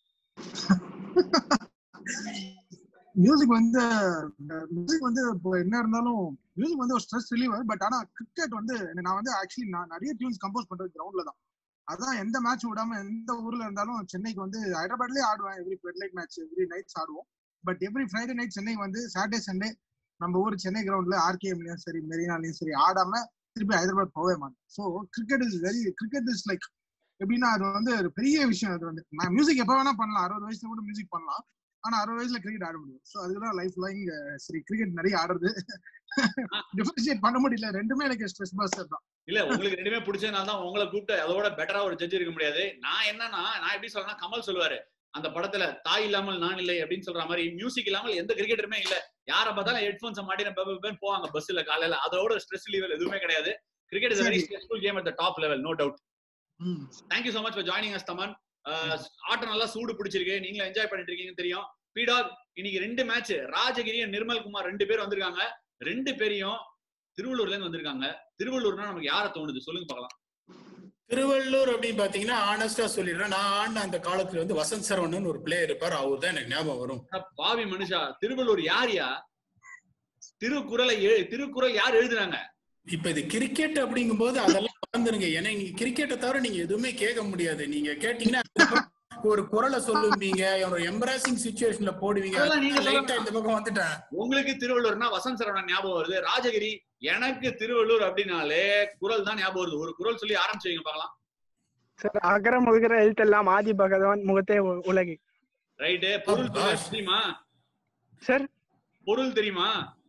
மியூசிக் வந்து மியூசிக் வந்து இப்போ என்ன இருந்தாலும் மியூசிக் வந்து ஒரு ஸ்ட்ரெஸ் ரிலீவர் பட் ஆனா கிரிக்கெட் வந்து நான் வந்து ஆக்சுவலி நான் நிறைய டியூன்ஸ் கம்போஸ் பண்றது கிரவுண்ட்ல தான் அதான் எந்த மேட்ச் விடாம எந்த ஊர்ல இருந்தாலும் சென்னைக்கு வந்து ஹைதராபாத்லயே ஆடுவேன் every floodlight match every nights ஆடுவோம் but every Friday night Chennai வந்து சாட்டர்டே சண்டே நம்ம ஊர் சென்னை கிரவுண்ட்ல ஆர்கேஎம்லயும் சரி மெரினாலையும் சரி ஆடாம திருப்பி ஹைதராபாத் போகவே மாட்டேன் so cricket is very cricket is like எப்படின்னா அது வந்து ஒரு பெரிய விஷயம் அது வந்து நான் மியூசிக் எப்போ வேணா பண்ணலாம் அறுபது வயசுல கூட மியூசிக் பண்ணலாம் ஆனா அறுபது வயசுல கிரிக்கெட் ஆட முடியும் ஸோ அதுதான் லைஃப் லாங் சரி கிரிக்கெட் நிறைய ஆடுறது டிஃபரன்ஷியேட் பண்ண முடியல ரெண்டுமே எனக்கு ஸ்ட்ரெஸ் பஸ்டர் தான் இல்ல உங்களுக்கு ரெண்டுமே பிடிச்சதுனால தான் உங்களை கூப்பிட்டு அதோட பெட்டரா ஒரு ஜட்ஜ் இருக்க முடியாது நான் என்னன்னா நான் எப்படி சொல்றேன்னா கமல் சொல்லுவாரு அந்த படத்துல தாய் இல்லாமல் நான் இல்லை அப்படின்னு சொல்ற மாதிரி மியூசிக் இல்லாமல் எந்த கிரிக்கெட்டருமே இல்ல யார பார்த்தாலும் ஹெட்போன்ஸ் மாட்டி போவாங்க பஸ்ல காலையில அதோட ஸ்ட்ரெஸ் லெவல் எதுவுமே கிடையாது cricket is very stressful game at the top level no doubt thank you so much for joining us Thaman ஆட்டம் நல்லா சூடு பிடிச்சிருக்கு நீங்களும் என்ஜாய் பண்ணிட்டு இருக்கீங்கன்னு தெரியும் பீடாக் இன்னைக்கு ரெண்டு மேட்ச் ராஜகிரியும் நிர்மல் குமார் ரெண்டு பேர் வந்திருக்காங்க ரெண்டு பேரையும் திருவள்ளூர்ல இருந்து வந்திருக்காங்க திருவள்ளூர்னா நமக்கு யார தோணுது சொல்லுங்க பார்க்கலாம் திருவள்ளூர் அப்படின்னு பாத்தீங்கன்னா ஆனஸ்டா சொல்லிடுறேன் நான் ஆடின அந்த காலத்துல வந்து வசந்த் சரவணன் ஒரு பிளேயர் இருப்பார் அவர் தான் எனக்கு ஞாபகம் வரும் பாவி மனுஷா திருவள்ளூர் யாரியா திருக்குறளை எழு- திருக்குறள் யார் எழுதுனாங்க இப்ப இது கிரிக்கெட் அப்படிங்கும்போது அதெல்லாம் மறந்துருங்க ஏன்னா நீங்க கிரிக்கெட்டை தவிர நீங்க எதுவுமே கேட்க முடியாது நீங்க கேட்டீங்கன்னா ஒரு குரலை சொல்லுவீங்க ஒரு எம்பராசிங் சுச்சுவேஷன்ல போடுவீங்க அதெல்லாம் நீங்க லைட்டா சொல்லலாம். இந்த பக்கம் வந்துட்டேன் உங்களுக்கு திருவள்ளூர்னா வசந்த் சரவணன் ஞாபகம் வருது ராஜகிரி எனக்கு திருவள்ளூர் அப்படின்னாலே குரல் தான் ஞாபகம் வருது ஒரு குரல் சொல்லி ஆரம்பிச்சு வைங்க பார்க்கலாம் சார் அகர முகர எழுத்தெல்லாம் ஆதி பகவான் முகத்தே உ- உலகு ரைட்டு பொருள் ஆ, தெரியுமா சார் பொருள் தெரியுமா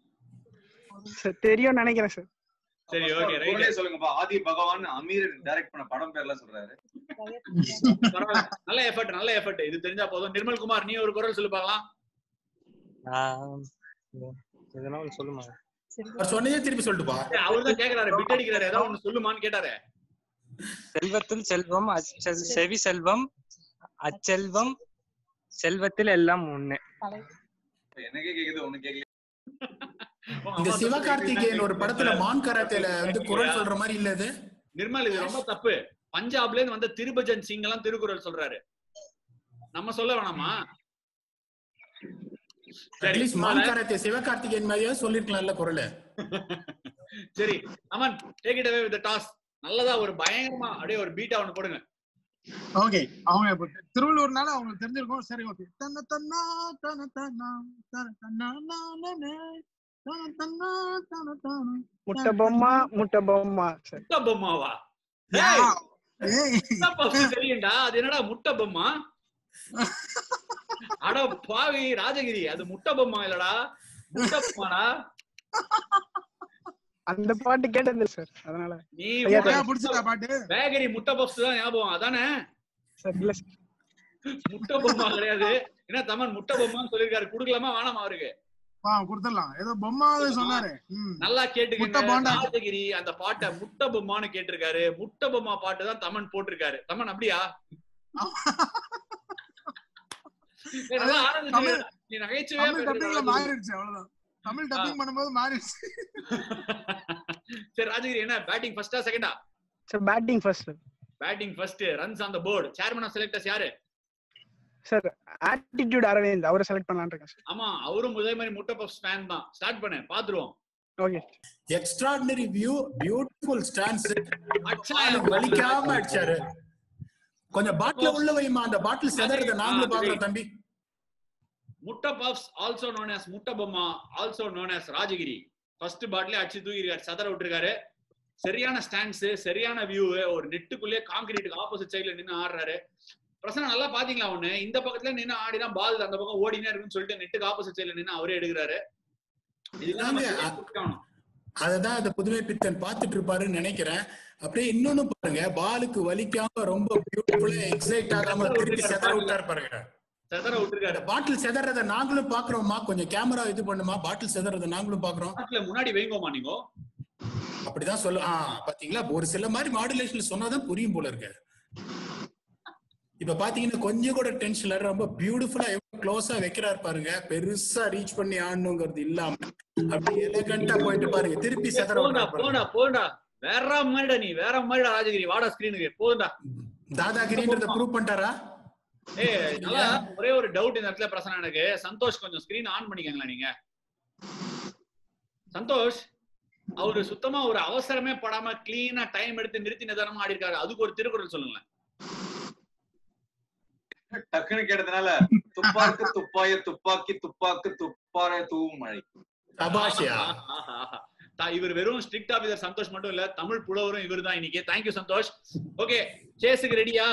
சார் தெரியும் நினைக்கிறேன் சார் சரி ஓகே குரலே ரைட் சொல்லுங்கப்பா ஆதி பகவான் அமீர் டைரக்ட் பண்ண படம் பேர்லாம் சொல்றாரு பரவாயில்ல நல்ல எஃபர்ட் நல்ல எஃபர்ட் இது தெரிஞ்சா போதும் நிர்மல் குமார் நீ ஒரு குரல் சொல்லி பார்க்கலாம் எதனா ஒண்ணு சொல்லுமா அவர் சொன்னதே திருப்பி சொல்லிட்டுப்பா அவர் தான் கேக்குறாரு பிட் அடிக்கிறாரு ஏதாவது ஒண்ணு சொல்லுமான்னு கேட்டாரு செல்வத்தில் செல்வம் அச்செல் செவி செல்வம் அச்செல்வம் செல்வத்தில் எல்லாம் ஒண்ணு எனக்கே கேக்குது ஒண்ணு கேக்கல இந்த சிவகார்த்திகேயன் ஒரு படத்துல மான் கராத்தேல வந்து குரல் சொல்ற மாதிரி இல்ல இது நிர்மல் இது ரொம்ப தப்பு பஞ்சாப்ல இருந்து வந்த திருபஜன் சிங் எல்லாம் திருக்குறள் சொல்றாரு நம்ம சொல்ல வேணாமா சரி அட்லீஸ்ட் மான் கராத்தே சிவகார்த்திகேயன் மாதிரியா சொல்லிருக்கலாம்ல குரல் சரி Aman take it away with toss நல்லதா ஒரு பயங்கரமா அப்படியே ஒரு பீட்டா ஒண்ணு போடுங்க ஓகே அவங்க இப்ப திருவள்ளூர்னால அவங்களுக்கு தெரிஞ்சிருக்கும் சரி ஓகே தன்ன தன்னா தன தன்னா தன தன்னா நானே தன தன்னா தன தானா முட்டை பொம்மா முட்டை பொம்மா சார் முட்டை பொம்மாவா யா. ஏய், ஏய். முட்டை பப்ஸ் தெரியும்டா அது என்னடா முட்டை பொம்மா அட பாவி ராஜகிரி அது முட்டை பொம்மா இல்லடா முட்டை பொம்மாடா அந்த பாட்டு கேட்டது சார் அதனால நீ ஐயா, உனக்கா பிடிச்சதா பாட்டு பேக்கரி முட்டை பப்ஸ் தான் ஞாபகம் அதானே சார் இல்ல சார் முட்டை பொம்மா கிடையாது என்ன தமன் முட்டை பொம்மான்னு சொல்லிருக்காரு குடுக்கலாமா வேணாமா அவருக்கு ஆ கொடுத்துடலாம் ஏதோ பொம்மாவது சொன்னாரு ம். நல்லா முட்டை கேட்டுக்கங்க போண்டா. ராஜகிரி அந்த பாட்டை முட்டை பொம்மான்னு கேட்டிருக்காரு முட்டை பொம்மா பாட்டு தான் தமன் போட்டிருக்காரு தமன் அப்படியா ஏய், நல்லா ஆரம்பிச்சு தமிழ் நீ நகைச்சுவையா தமிழ் பேசுற டப்பிங்ல ராஜகிரி. மாறிடுச்சு அவ்வளவுதான் தமிழ் டப்பிங் பண்ணும்போது மாறிடுச்சு சரி ராஜகிரி என்ன பேட்டிங் ஃபர்ஸ்டா செகண்டா sir batting first batting first runs on the board chairman of selectors யாரு சார் ஆட்டிடியூட் அரவிந்த் அவரை செலக்ட் பண்ணலாம்னு இருக்கேன் சார் ஆமா அவரும் இதே மாதிரி முட்டை பப்ஸ் ஃபேன் தான் ஸ்டார்ட் பண்ணு பாத்துருவோம் okay extraordinary view beautiful stance வலிக்காம அடிச்சாரு கொஞ்சம் பாட்டில உள்ள வைமா அந்த பாட்டில் செதறத நாங்களும் பாக்குறோம் தம்பி முட்டை பப்ஸ் ஆல்சோ நோன் as முட்டை பொம்மா also known as Rajagiri first பாட்டிலே அடிச்சு தூக்கிருக்காரு சதற விட்டுருக்காரு சரியான ஸ்டாண்ட்ஸ் சரியான வியூ ஒரு நெட்டுக்குள்ளே காங்கிரீட்டுக்கு ஆப்போசிட் சைடுல நின்னு ஆடுறாரு பிரசனா நல்லா பாத்தீங்களா ஒண்ணு இந்த பக்கத்துல நின்னு ஆடினா பால் அந்த பக்கம் ஓடினே இருக்குன்னு சொல்லிட்டு நெட்டுக்கு ஆப்போசிட் சைடுல நின்னு அவரே எடுக்கிறாரு இதுதான் நம்ம இதாங்க, சொல்லி கொடுக்கணும். அததான் அந்த புதுமை பித்தன் பாத்துட்டு இருப்பாருன்னு நினைக்கிறேன் அப்படியே இன்னொன்னு பாருங்க பாலுக்கு வலிக்காம ரொம்ப பியூட்டிஃபுல்லா எக்ஸைட் ஆகாம திருப்பி செதற விட்டாரு பாருங்க செதற விட்டுருக்காரு பாட்டில் செதறத நாங்களும் பாக்குறோமா கொஞ்சம் கேமரா இது பண்ணுமா பாட்டில் செதறத நாங்களும் பாக்குறோம் பாட்டில முன்னாடி வைங்கோமா நீங்க அப்படிதான் சொல்ல ஆ பாத்தீங்களா ஒரு சில மாதிரி மாடுலேஷன்ல சொன்னாதான் புரியும் போல இருக்கு இப்ப பாத்தீங்கன்னா கொஞ்சம் கூட டென்ஷன்ல ரொம்ப பியூட்டிஃபுல்லா எவ்வளவு க்ளோஸா வைக்கிறாரு பாருங்க பெருசா ரீச் பண்ணி ஆடணுங்கிறது இல்லாம அப்படி எலகண்டா போயிட்டு பாருங்க திருப்பி செதற போடா விடுறாரு பாருங்க. போடா போடா வேற மாதிரிடா நீ வேற மாதிரிடா ராஜகிரி வாடா ஸ்கிரீனுக்கு போதுடா தாதாகிரின்றத ப்ரூவ் பண்ணிட்டாரா ஏய் நல்லா ஒரே ஒரு டவுட் இந்த இடத்துல பிரசனா எனக்கு சந்தோஷ் கொஞ்சம் ஸ்கிரீன் ஆன் பண்ணிக்கங்களா நீங்க சந்தோஷ் அவரு சுத்தமா ஒரு அவசரமே படாம கிளீனா டைம் எடுத்து நிறுத்தி நிதானமா ஆடி இருக்காரு அதுக்கு ஒரு திருக்குறள் சொல்லுங்களேன் டக்குன்னு கேட்டதுனால துப்பாக்கு துப்பாய துப்பாக்கி துப்பாக்கு துப்பார தூவும் மழை தபாஷியா ஆஹா, ஆஹா. தா- இவர் வெறும் ஸ்ட்ரிக்ட் ஆபீசர் சந்தோஷ் மட்டும் இல்ல தமிழ் புலவரும் இவர் தான் இன்னைக்கு தேங்க்யூ சந்தோஷ் ஓகே சேஸுக்கு ரெடியா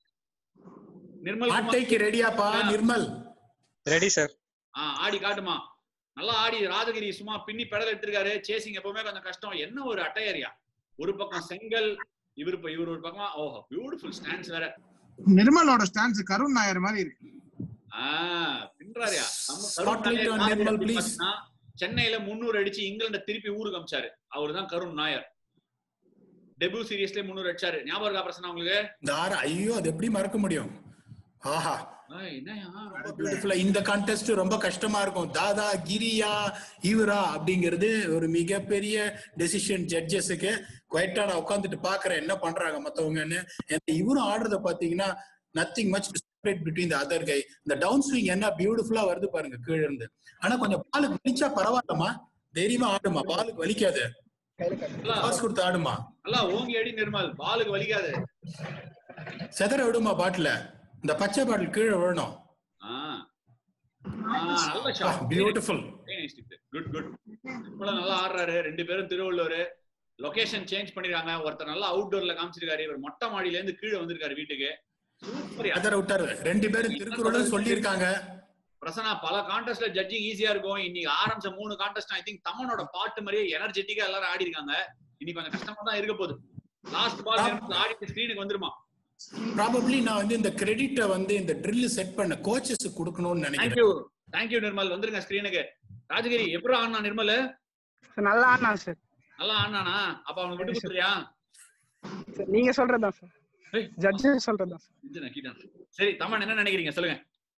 நிர்மல் குமார். ஆட்டைக்கு ரெடியாப்பா நிர்மல் ரெடி சார் ஆ, ஆடி காட்டுமா நல்லா ஆடி ராஜகிரி சும்மா பின்னி பெடல் எடுத்திருக்காரு சேசிங் எப்பவுமே கொஞ்சம் கஷ்டம் என்ன ஒரு அட்டையரியா ஒரு பக்கம் செங்கல் இவர் இப்ப இவர் ஒரு பக்கம் ஓஹோ பியூட்டிஃபுல் ஸ்டாண்ட்ஸ் வேற நிர்மலோட ஸ்டான்ஸ் கருண் நாயர் மாதிரி இருக்கு ஆ பின்றாரியா நம்ம Spotlight Karun on Nair Nirmal, எப்படி please. பார்த்தீங்கன்னா, சென்னையில முன்னூறு அடிச்சு இங்கிலாண்ட திருப்பி ஊருக்கு அமிச்சாரு அவர் தான் கருண் நாயர் டெபு சீரியஸ்ல முன்னூறு அடிச்சாரு ஞாபகம் இருக்கா பிரசனா உங்களுக்கு தாரா ஐயோ அது எப்படி மறக்க முடியும் ஆஹா ஏய், என்னய்யா, ரொம்ப பியூட்டிஃபுல்லா இந்த கான்டெஸ்ட் ரொம்ப கஷ்டமா இருக்கும் தாதா கிரியா இவரா அப்படிங்கிறது ஒரு மிகப்பெரிய டெசிஷன் ஜட்ஜஸுக்கு குவைட்டா நான் உட்காந்துட்டு பாக்குறேன் என்ன பண்றாங்க மத்தவங்கன்னு ஏன்னா இவரும் ஆடுறத பாத்தீங்கன்னா nothing much separate between the other guy இந்த டவுன் ஸ்விங் என்ன பியூட்டிஃபுல்லா வருது பாருங்க கீழ இருந்து ஆனா கொஞ்சம் பாலுக்கு வலிச்சா பரவாயில்லமா தைரியமா ஆடுமா பாலுக்கு வலிக்காது பாஸ் கொடுத்து ஆடுமா நல்லா ஓங்கி அடி நிர்மல் பாலுக்கு வலிக்காது செதற விடுமா பாட்டில இந்த பச்சை பாட்டில் கீழே விழணும் ஆ ஆ, நல்ல ஷாட் பியூட்டிஃபுல் குட் குட் இவ்வளவு நல்லா ஆடுறாரு ரெண்டு பேரும் திருவள்ளூர் லொகேஷன் சேஞ்ச் பண்ணிருக்காங்க ஒருத்தர் நல்லா அவுட்டோர்ல காமிச்சிருக்காரு இவர் மொட்டை மாடியில இருந்து கீழே வந்திருக்காரு வீட்டுக்கு சூப்பர் செதற விட்டாரு ரெண்டு பேரும் திருக்குறளும் சொல்லியிருக்காங்க பிரசனா பல கான்டெஸ்ட்ல ஜட்ஜிங் ஈஸியா இருக்கும் இன்னைக்கு ஆரம்பிச்ச மூணு கான்டெஸ்ட் ஐ திங்க் தமனோட பாட்டு மாதிரியே எனர்ஜெட்டிக்கா எல்லாரும் ஆடி இருக்காங்க இன்னைக்கு கொஞ்சம் கஷ்டமா தான் இருக்க போகுது லாஸ்ட் பால் ஆடி ஸ்கிரீனுக்கு வந்துருமா ப்ராபப்ளி நான் வந்து இந்த கிரெடிட்டை வந்து இந்த ட்ரில் செட் பண்ண கோச்சஸ் கொடுக்கணும்னு தேங்க்யூ நினைக்கிறேன் தேங்க்யூ நிர்மல் வந்துருங்க ஸ்கிரீனுக்கு ராஜகிரி எப்படி ஆடினா நிர்மல் நல்லா ஆனா சார் நல்லா ஆடினானா அப்ப அவனுக்கு விட்டு கொடுத்துறியா சார் நீங்க சொல்றதுதான் சார் ஜட்ஜ் சொல்றதுதான் சார் இது நக்கிட்டான். சரி தமன் என்ன நினைக்கிறீங்க சொல்லுங்க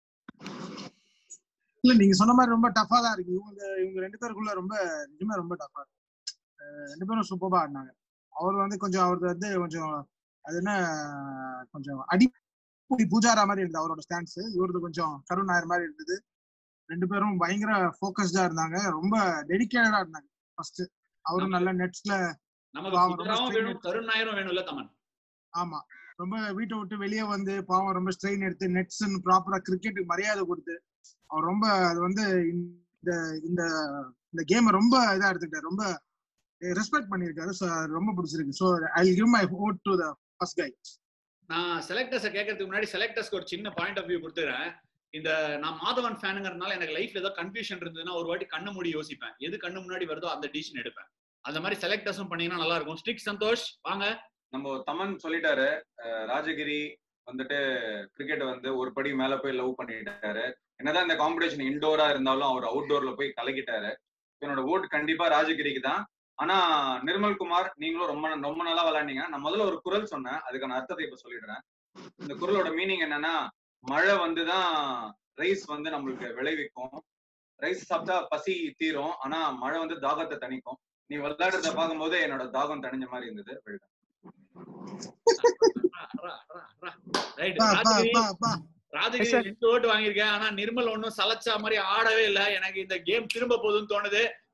இல்ல நீங்க சொன்ன மாதிரி ரொம்ப டஃபா தான் இருக்கு இவங்க இவங்க ரெண்டு பேருக்குள்ள ரொம்ப நிஜமே ரொம்ப டஃபா இருக்கு அஹ் ரெண்டு பேரும் சூப்பரா ஆடினாங்க அவர் வந்து கொஞ்சம் அவரது வந்து கொஞ்சம் அது என்ன கொஞ்சம் அடிப்பொடி பூஜாரா மாதிரி இருந்தது அவரோட ஸ்டாண்ட்ஸ் இவரது கொஞ்சம் கருண் நாயர் மாதிரி இருந்தது ரெண்டு பேரும் பயங்கர ஃபோக்கஸ்டா இருந்தாங்க ரொம்ப டெடிக்கேட்டடா இருந்தாங்க ஃபர்ஸ்ட் அவரும் நல்ல நெட்ஸ்ல நமக்கு பாவம் ரொம்ப குதிராவும் strain வேணும் கருண் நாயரும் வேணும்ல தமன் ஆமா ரொம்ப வீட்டை விட்டு வெளியே வந்து பாவம் ரொம்ப ஸ்ட்ரெயின் எடுத்து நெட்ஸ் ப்ராப்பரா கிரிக்கெட்டுக்கு மரியாதை கொடுத்து அவர் ரொம்ப அது வந்து இந்த இந்த இந்த கேமை ரொம்ப இதா எடுத்துக்கிட்டாரு ரொம்ப ரெஸ்பெக்ட் பண்ணியிருக்காரு ஸோ ரொம்ப பிடிச்சிருக்கு so I give my vote to the first guy நான் செலக்டர்ஸை கேட்கறதுக்கு முன்னாடி செலக்டர்ஸ்க்கு ஒரு சின்ன பாயிண்ட் ஆஃப் வியூ கொடுத்துறேன் இந்த நான் மாதவன் ஃபேனுங்கிறதுனால எனக்கு லைஃப்ல ஏதோ கன்ஃபியூஷன் இருந்ததுன்னா ஒரு வாட்டி கண்ணு மூடி யோசிப்பேன் எது கண்ணு முன்னாடி வருதோ அந்த டிசிஷன் எடுப்பேன் அந்த மாதிரி செலக்டர்ஸும் பண்ணீங்கன்னா நல்லா இருக்கும் ஸ்ட்ரிக் சந்தோஷ் வாங்க நம்ம தமன் சொல்லிட்டாரு அஹ் ராஜகிரி வந்துட்டு கிரிக்கெட் வந்து ஒரு படி மேல போய் லவ் பண்ணிட்டாரு என்னதான் இந்த காம்படிஷன் இன்டோரா இருந்தாலும் அவர் அவுட்டோர்ல போய் கலக்கிட்டாரு என்னோட ஓட் கண்டிப்பா ராஜகிரிக்கு தான் ஆனா நிர்மல் குமார் நீங்களும் ரொம்ப ரொம்ப நல்லா விளையாண்டீங்க நான் முதல்ல ஒரு குரல் சொன்னேன் அதுக்கான அர்த்தத்தை இப்ப சொல்லிடுறேன் இந்த குரலோட மீனிங் என்னன்னா மழை வந்துதான் ரைஸ் வந்து நம்மளுக்கு விளைவிக்கும் ரைஸ் சாப்பிட்டா பசி தீரும் ஆனா மழை வந்து தாகத்தை தணிக்கும் நீ விளையாடுறத பார்க்கும்போது என்னோட தாகம் தணிஞ்ச மாதிரி இருந்தது வெல்டன் ரைட் பா, பா, ராஜகிரி பா, பா. Rajagiri Yes, sir. ரெண்டு ஓட்டு வாங்கியிருக்கேன் ஆனா நிர்மல் ஒன்னும் சலைச்சா மாதிரி ஆடவே இல்ல எனக்கு இந்த கேம் திரும்ப போகுதுன்னு தோணுது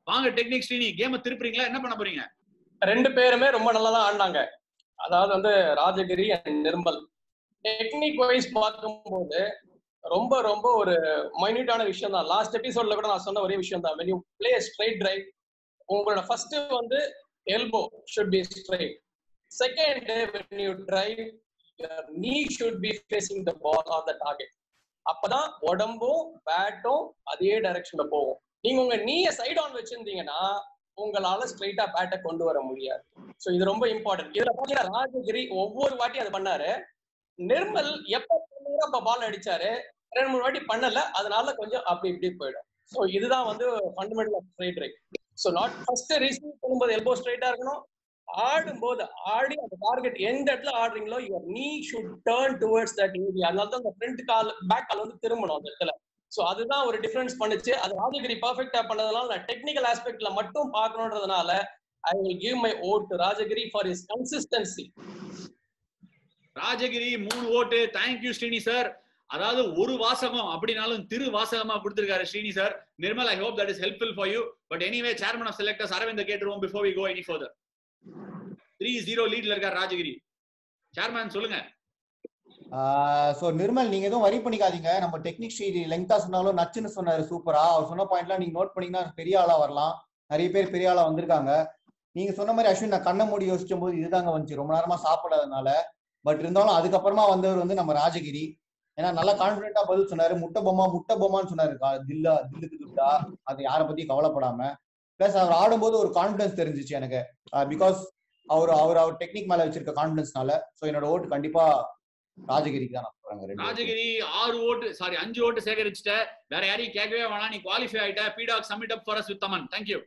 வாங்க டெக்னிக் ஸ்ரீனி கேம திருப்புறீங்களா என்ன பண்ண போறீங்க ரெண்டு பேருமே ரொம்ப நல்லா தான் ஆடினாங்க அதாவது வந்து Rajagiri and Nirmal technique wise பார்க்கும்போது ரொம்ப ரொம்ப ஒரு மைன்யூட்டான விஷயம் தான் லாஸ்ட் எபிசோட்ல கூட நான் சொன்ன ஒரே விஷயம் தான் when you play straight drive உங்களோட ஃபர்ஸ்ட் வந்து elbow should be straight second when you drive knee should be facing the ball on the target அப்பதான் உடம்பும் பேட்டும் அதே டைரக்ஷன்ல போகும் நீங்க உங்க நீய சைட் ஆன் வச்சிருந்தீங்கன்னா உங்களால ஸ்ட்ரைட்டா பேட்டை கொண்டு வர முடியாது சோ இது ரொம்ப இம்பார்ட்டன்ட் இதுல பாத்தீங்கன்னா ராஜகிரி ஒவ்வொரு வாட்டி அதை பண்ணாரு நிர்மல் எப்ப பண்ணுறோ அப்ப பால் அடிச்சாரு ரெண்டு மூணு வாட்டி பண்ணல அதனால கொஞ்சம் அப்படி இப்படி போயிடும் சோ இதுதான் வந்து fundamental of straight right so not first receive பண்ணும்போது எல்போ ஸ்ட்ரைட்டா இருக்கணும் ஆடும்போது ஆடி அந்த டார்கெட் எந்த இடத்துல ஆடுறீங்களோ your knee should turn towards that area அதனால தான் அந்த ஃப்ரண்ட் கால் பேக் கால் வந்து திரும்பணும் அந்த இடத்துல சோ அதுதான் ஒரு டிஃபரன்ஸ் பண்ணுச்சு அது ராஜகிரி பர்ஃபெக்டா பண்ணதுனால நான் டெக்னிக்கல் ஆஸ்பெக்ட்ல மட்டும் பார்க்கணுன்றதுனால I will give my vote Rajagiri for is consistency Rajagiri மூணு ஓட்டு தேங்க்யூ ஸ்ரீனி சார் அதாவது ஒரு வாசகம் அப்படின்னாலும் திரு வாசகமா கொடுத்திருக்காரு Srini sir Nirmal I hope that is helpful for you but anyway chairman of selectors Aravind கேட்டுருவோம் before we go any further three zero லீட்ல இருக்கார் ராஜகிரி சேர்மன் சொல்லுங்க சோ நிர்மல் நீங்க எதுவும் வரி பண்ணிக்காதீங்க நம்ம டெக்னிக் ஸ்ரீ லெங்தா சொன்னாலும் நச்சுன்னு சொன்னாரு சூப்பரா அவர் சொன்ன பாயிண்ட்லாம் நீங்க நோட் பண்ணீங்கன்னா பெரிய ஆளா வரலாம் நிறைய பேர் பெரிய ஆளா வந்திருக்காங்க நீங்க சொன்ன மாதிரி அஸ்வின் நான் கண்ண மூடி யோசிச்சும் போது இதுதாங்க வந்துச்சு ரொம்ப நேரமா சாப்பிடாதனால பட் இருந்தாலும் அதுக்கப்புறமா வந்தவர் வந்து நம்ம ராஜகிரி ஏன்னா நல்லா கான்பிடண்டா பதில் சொன்னாரு முட்டை பொம்மா முட்டை பொம்மான்னு சொன்னாரு கா- தில்லா தில்லுக்கு துட்டா அது யாரை பத்தியும் கவலைப்படாம பிளஸ் அவர் ஆடும்போது ஒரு கான்பிடன்ஸ் தெரிஞ்சிச்சு எனக்கு because our our our technique மேல வச்சிருக்க கான்பிடன்ஸ்னால சோ என்னோட ஓட்டு கண்டிப்பா ராஜகிரிக்கு தான் நான் போறேங்க ரெண்டு vote. ராஜகிரி ஆறு ஓட்டு சாரி அஞ்சு ஓட்டு சேகரிச்சுட்ட வேற யாரையும் கேட்கவே வேணாம் நீ குவாலிஃபை ஆயிட்ட பீடாக் submit up for us with Thaman thank you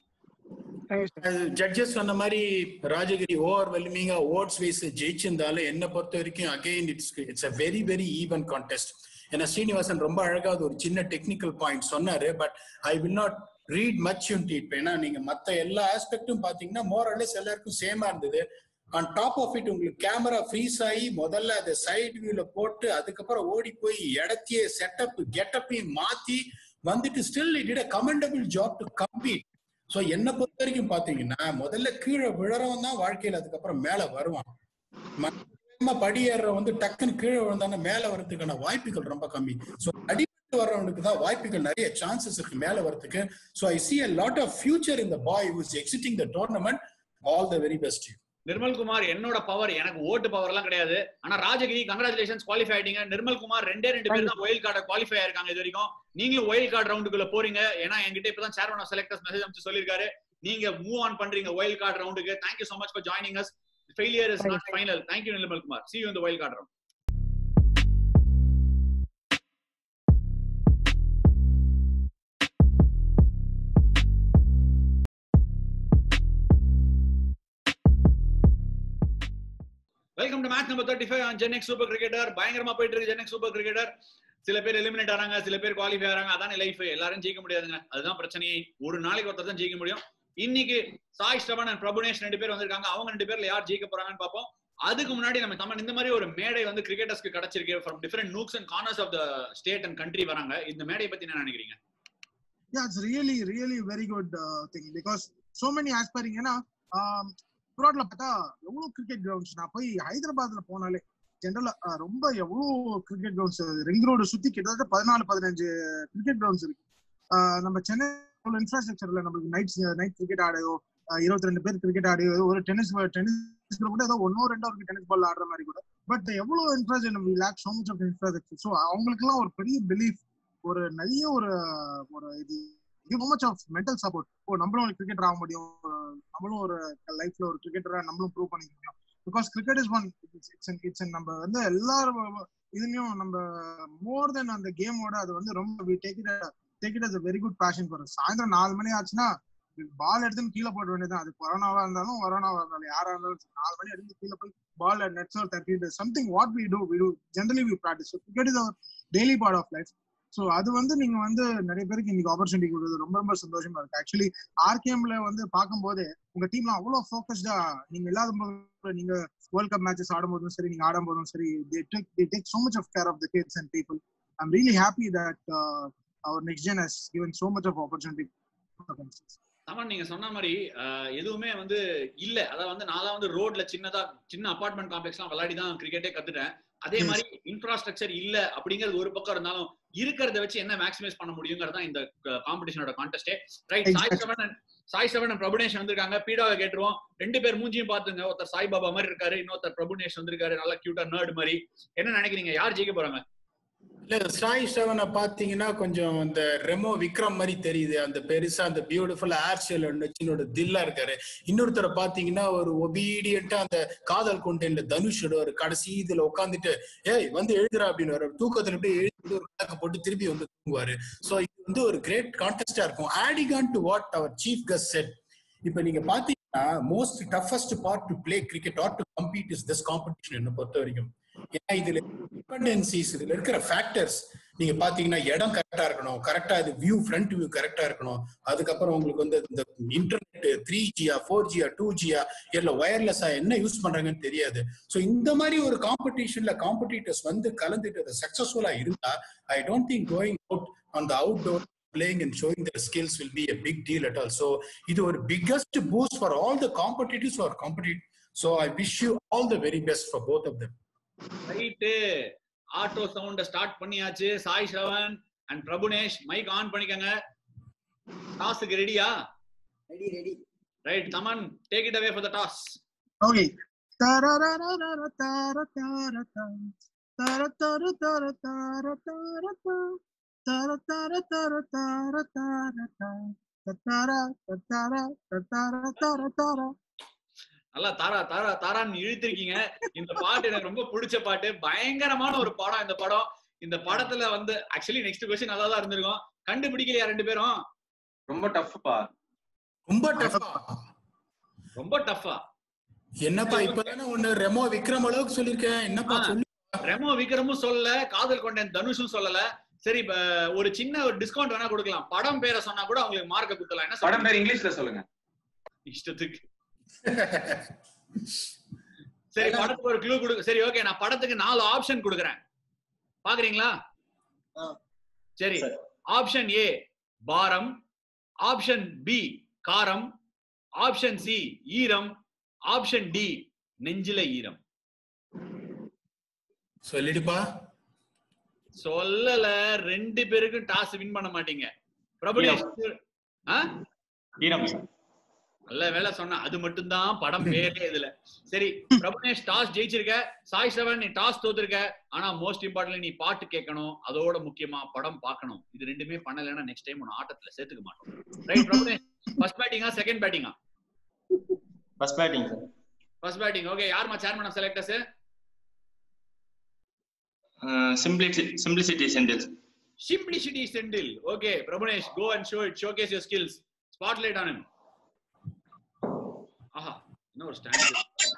judges சொன்ன மாதிரி ராஜகிரி ஓவர் வெல்மிங்கா ஓட்ஸ் வைஸ் ஜெயிச்சிருந்தாலும் என்ன பொறுத்த வரைக்கும் again it's it's a very very even contest ஏன்னா ஸ்ரீனிவாசன் ரொம்ப அழகா அது ஒரு சின்ன டெக்னிக்கல் பாயிண்ட் சொன்னாரு but I will not read much into it ஏன்னா நீங்க மத்த எல்லா ஆஸ்பெக்டும் பாத்தீங்கன்னா மோரலஸ் எல்லாருக்கும் சேமா இருந்தது ஆன் டாப் ஆஃப் இட் உங்களுக்கு கேமரா ஃப்ரீஸ் ஆகி முதல்ல அதை சைடு வியூல போட்டு அதுக்கப்புறம் ஓடி போய் இடத்தையே செட்டப் கெட்டப்பையும் மாத்தி வந்துட்டு still it it a commendable job to compete so என்ன பொறுத்த வரைக்கும் பாத்தீங்கன்னா முதல்ல கீழே விழறவன் தான் வாழ்க்கையில அதுக்கப்புறம் மேல வருவான் ம- படி ஏற வந்து டக்குன்னு கீழே விழுந்தானா மேல வர்றதுக்கான வாய்ப்புகள் ரொம்ப கம்மி சோ அடிபட்டு வர்றவனுக்கு தான் வாய்ப்புகள் நிறைய சான்சஸ் இருக்கு மேல வரதுக்கு so I see a lot of future in the boy who is exiting the tournament all the very best to you Nirmal Kumar என்னோட பவர் எனக்கு ஓட்டு பவர் எல்லாம் கிடையாது ஆனா ராஜகிரி கங்க்ராச்சுலேஷன்ஸ் குவாலிஃபை ஆயிட்டீங்க நிர்மல் குமார் ரெண்டே ரெண்டு பேர் தான் ஒயில் கார்டை குவாலிஃபை ஆயிருக்காங்க இது வரைக்கும் நீங்களும் ஒயில் கார்டு ரவுண்டுக்குள்ள போறீங்க ஏன்னா என்கிட்ட இப்பதான் சேர்மன் ஆஃப் செலக்டர்ஸ் மெசேஜ் அனுப்பிச்சு சொல்லிருக்காரு நீங்க மூவ் ஆன் பண்றீங்க ஒயில் கார்டு ரவுண்டுக்கு thank you so much for joining us failure is not final thank you Nirmal Kumar see you in the wild card round welcome to match number thirty five on Gen X super cricketer பயங்கரமா போயிட்டு இருக்கு ஜென்எக் super cricketer சில பேர் eliminate ஆறாங்க சில பேர் qualify ஆறாங்க அதானே life எல்லாரும் ஜெயிக்க முடியாதுங்க அதுதான் பிரச்சனையே ஒரு நாளைக்கு ஒருத்தர் தான் ஜெயிக்க முடியும் இன்னைக்கு சாய் ஸ்டவன் அண்ட் பிரபுனேஷ் ரெண்டு பேர் வந்திருக்காங்க அவங்க ரெண்டு பேர்ல யார் ஜெயிக்க போறாங்கன்னு பார்ப்போம் அதுக்கு முன்னாடி நம்ம தமிழ் இந்த மாதிரி ஒரு மேடை வந்து கிரிக்கெட்டர்ஸ்க்கு கிடைச்சிருக்கு from different nooks and corners of the state and country வராங்க இந்த மேடையை பத்தி என்ன நினைக்கிறீங்க yeah it's really really very good uh, thing because so many aspiring ஏன்னா ப்ராட்ல பார்த்தா எவ்வளவு கிரிக்கெட் கிரவுண்ட்ஸ் நான் போய் ஹைதராபாத்ல போனாலே ஜென்ரலா ரொம்ப எவ்வளவு கிரிக்கெட் கிரவுண்ட்ஸ் ரிங் ரோடு சுத்தி கிட்டத்தட்ட பதினாலு பதினஞ்சு கிரிக்கெட் கிரவுண்ட்ஸ் இருக்கு ஆஹ் நம்ம சென்னை இன்ஃப்ராஸ்ட்ரக்சர்ல நம்மளுக்கு நைட் நைட் கிரிக்கெட் ஆடையோ இருபத்தி ரெண்டு பேர் கிரிக்கெட் ஆடியோ ஒரு டென்னிஸ் டென்னிஸ் கூட ஏதோ ஒன்னோ ரெண்டோ இருக்கு டென்னிஸ் பால் ஆடுற மாதிரி கூட பட் எவ்வளவு இன்ஃப்ராஸ்ட்ரக்சர் நம்ம lack so much of infrastructure so அவங்களுக்கு எல்லாம் ஒரு பெரிய பிலீஃப் ஒரு நிறைய ஒரு ஒரு இது give much of mental support ஓ நம்மளும் ஒரு கிரிக்கெட்டர் ஆக முடியும் நம்மளும் ஒரு லைஃப்ல ஒரு கிரிக்கெட்டரா நம்மளும் ப்ரூவ் பண்ணிக்க முடியும் because cricket is one it's it's நம்ம வந்து எல்லாரும் இதுலயும் நம்ம மோர் தென் அந்த கேமோட அது வந்து ரொம்ப we take it take it as very good passion for சாயந்தரம் நாலு மணி ஆச்சுன்னா பால் எடுத்துன்னு கீழே போட வேண்டியதான் அது கொரோனாவா இருந்தாலும் கொரோனாவா இருந்தாலும் யாரா இருந்தாலும் சரி, நாலு மணி எடுத்து கீழே போய் பால் நெட்ஸ் தட்டி something what we do we do generally we practice cricket is our daily part of life so அது வந்து நீங்க வந்து நிறைய பேருக்கு இன்னைக்கு ஆப்பர்ச்சுனிட்டி கொடுக்குறது ரொம்ப ரொம்ப சந்தோஷமா இருக்கு ஆக்சுவலி ஆர்கேஎம்ல வந்து பார்க்கும்போது உங்க டீம்ல அவ்வளவு ஃபோக்கஸ்டா நீங்க இல்லாத போது நீங்க வேர்ல்ட் கப் மேட்சஸ் ஆடும்போதும் சரி நீங்க ஆடும்போதும் சரி they take they take so much of care of the kids and people I'm really happy that our next gen has given so much of opportunity Thaman நீங்க சொன்ன மாதிரி அஹ், எதுவுமே வந்து இல்ல அதாவது வந்து நான் வந்து ரோட்ல சின்னதா சின்ன அபார்ட்மெண்ட் காம்ப்ளெக்ஸ்லாம் விளையாடி தான் கிரிக்கெட்டே கத்துட்டேன் அதே Yes. மாதிரி இன்ஃப்ராஸ்ட்ரக்சர் இல்ல அப்படிங்கிறது ஒரு பக்கம் இருந்தாலும் இருக்கிறத வச்சு என்ன மேக்ஸிமைஸ் பண்ண முடியுங்கிறது தான் இந்த காம்படிஷனோட கான்டெஸ்டே right Sai Exactly. Shravan and- Sai Shravan and Prabhunesh வந்திருக்காங்க பீடாவை கேட்டுருவோம் ரெண்டு பேர் மூஞ்சியும் பாத்துங்க ஒருத்தர் சாய் பாபா மாதிரி இருக்காரு இன்னொருத்தர் பிரபுனேஷ் வந்திருக்காரு நல்லா கியூட்டா நர்டு மாதிரி என்ன நினைக்கிறீங்க யார் ஜெயிக்க போறாங்க இல்ல சாய் செவனை பாத்தீங்கன்னா கொஞ்சம் அந்த ரெமோ விக்ரம் மாதிரி தெரியுது அந்த பெருசா அந்த பியூட்டிஃபுல் ஹேர் ஸ்டைல் வச்சுனோட தில்லா இருக்காரு இன்னொருத்தரை பாத்தீங்கன்னா ஒரு ஒபீடியண்டா அந்த காதல் கொண்டேன்ல தனுஷோட ஒரு கடைசி இதுல உட்காந்துட்டு ஏய் வந்து எழுதுறா அப்படின்னு ஒரு தூக்கத்துல அப்படியே எழுதி ஒரு கணக்கு போட்டு திருப்பி வந்து தூங்குவாரு சோ இது வந்து ஒரு கிரேட் கான்டெஸ்டா இருக்கும் adding on to what our chief guest said இப்ப நீங்க பாத்தீங்கன்னா most toughest part to play cricket or to compete is this competition என்ன பொறுத்த வரைக்கும் ஏன்னா இதுல டிபெண்டன்சிஸ் இதுல இருக்கிற ஃபேக்டர்ஸ் நீங்க பாத்தீங்கன்னா இடம் கரெக்டா இருக்கணும் கரெக்டா இது வியூ ஃப்ரண்ட் வியூ கரெக்டா இருக்கணும் அதுக்கப்புறம் உங்களுக்கு வந்து இந்த இன்டர்நெட் த்ரீ ஜியா ஃபோர் ஜியா டூ ஜியா இல்ல ஒயர்லெஸ்ஸா என்ன யூஸ் பண்றாங்கன்னு தெரியாது சோ இந்த மாதிரி ஒரு காம்படிஷன்ல காம்படிட்டர்ஸ் வந்து கலந்துட்டு அது சக்சஸ்ஃபுல்லா இருந்தா I don't think going out on the outdoor playing and showing their skills will be a big deal at all. So இது ஒரு biggest boost for all the competitors who are competitive. So I wish you all the very best for both of them. Right ஆட்டோ சவுண்ட start பண்ணியாச்சு Sai Shravan and Prabhunesh mike on பண்ணிக்கங்க டாஸுக்கு ரெடியா ready ready right Thaman take it away for the toss Okay. Tararararara, tara, tara, tara. Tara, tara, tara, tara, tara, tara. Tara, tara, tara, tara, tara, tara. Tatara, tatara, tatara, tara, tara. நல்லா தாரா தாரா தாரான்னு இழுத்திருக்கீங்க இந்த பாட்டு எனக்கு ரொம்ப பிடிச்ச பாட்டு பயங்கரமான ஒரு படம் இந்த படம் இந்த படத்துல வந்து ஆக்சுவலி நெக்ஸ்ட் கொஸ்டின் நல்லா தான் இருந்திருக்கும் கண்டுபிடிக்கலையா ரெண்டு பேரும் ரொம்ப டஃப்பா ரொம்ப டஃபா ரொம்ப டஃபா என்னப்பா இப்பதானே ஒண்ணு ரெமோ விக்ரம் அளவுக்கு சொல்லிருக்கேன் என்னப்பா சொல்லு ரெமோ விக்ரமும் சொல்லல காதல் கொண்டேன் தனுஷும் சொல்லல சரி இப்ப ஒரு சின்ன ஒரு டிஸ்கவுண்ட் வேணா கொடுக்கலாம் படம் பேரை சொன்னா கூட அவங்களுக்கு மார்க்க கொடுக்கலாம் என்ன படம் பேர் இங்கிலீஷ்ல சொல்லுங்க இஷ்டத்துக்கு சரி படத்துக்கு ஒரு க்ளூ கொடுங்க சரி ஓகே நான் படத்துக்கு நாலு ஆப்ஷன் கொடுக்குறேன் பாக்குறீங்களா சரி ஆப்ஷன் ஏ பாரம் ஆப்ஷன் பி காரம் ஆப்ஷன் சி ஈரம் ஆப்ஷன் டி நெஞ்சில ஈரம் சொல்லிடுப்பா சொல்லல ரெண்டு பேருக்கும் டாஸ் வின் பண்ண மாட்டீங்க பிரபுடேஷ் ஆ? நல்ல வேலை சொன்ன அது மட்டும்தான் படம் பேரே இதுல சரி பிரபுனேஷ் டாஸ் ஜெயிச்சிருக்க சாய் செவன் நீ டாஸ் தோத்துருக்க ஆனா மோஸ்ட் இம்பார்ட்டன்ட் நீ பாட்டு கேட்கணும் அதோட முக்கியமா படம் பார்க்கணும் இது ரெண்டுமே பண்ணலைன்னா நெக்ஸ்ட் டைம் உன்னை ஆட்டத்துல சேர்த்துக்க மாட்டோம் ரைட் பிரபுனேஷ் ஃபர்ஸ்ட் பேட்டிங்கா செகண்ட் பேட்டிங்கா first batting sir first batting okay யாருமா chairman of selectors simplicity simplicity sentence simplicity Senthil okay Prabhunesh go and show it showcase your skills spotlight on him ஆஹா என்ன ஒரு ஸ்டாண்ட்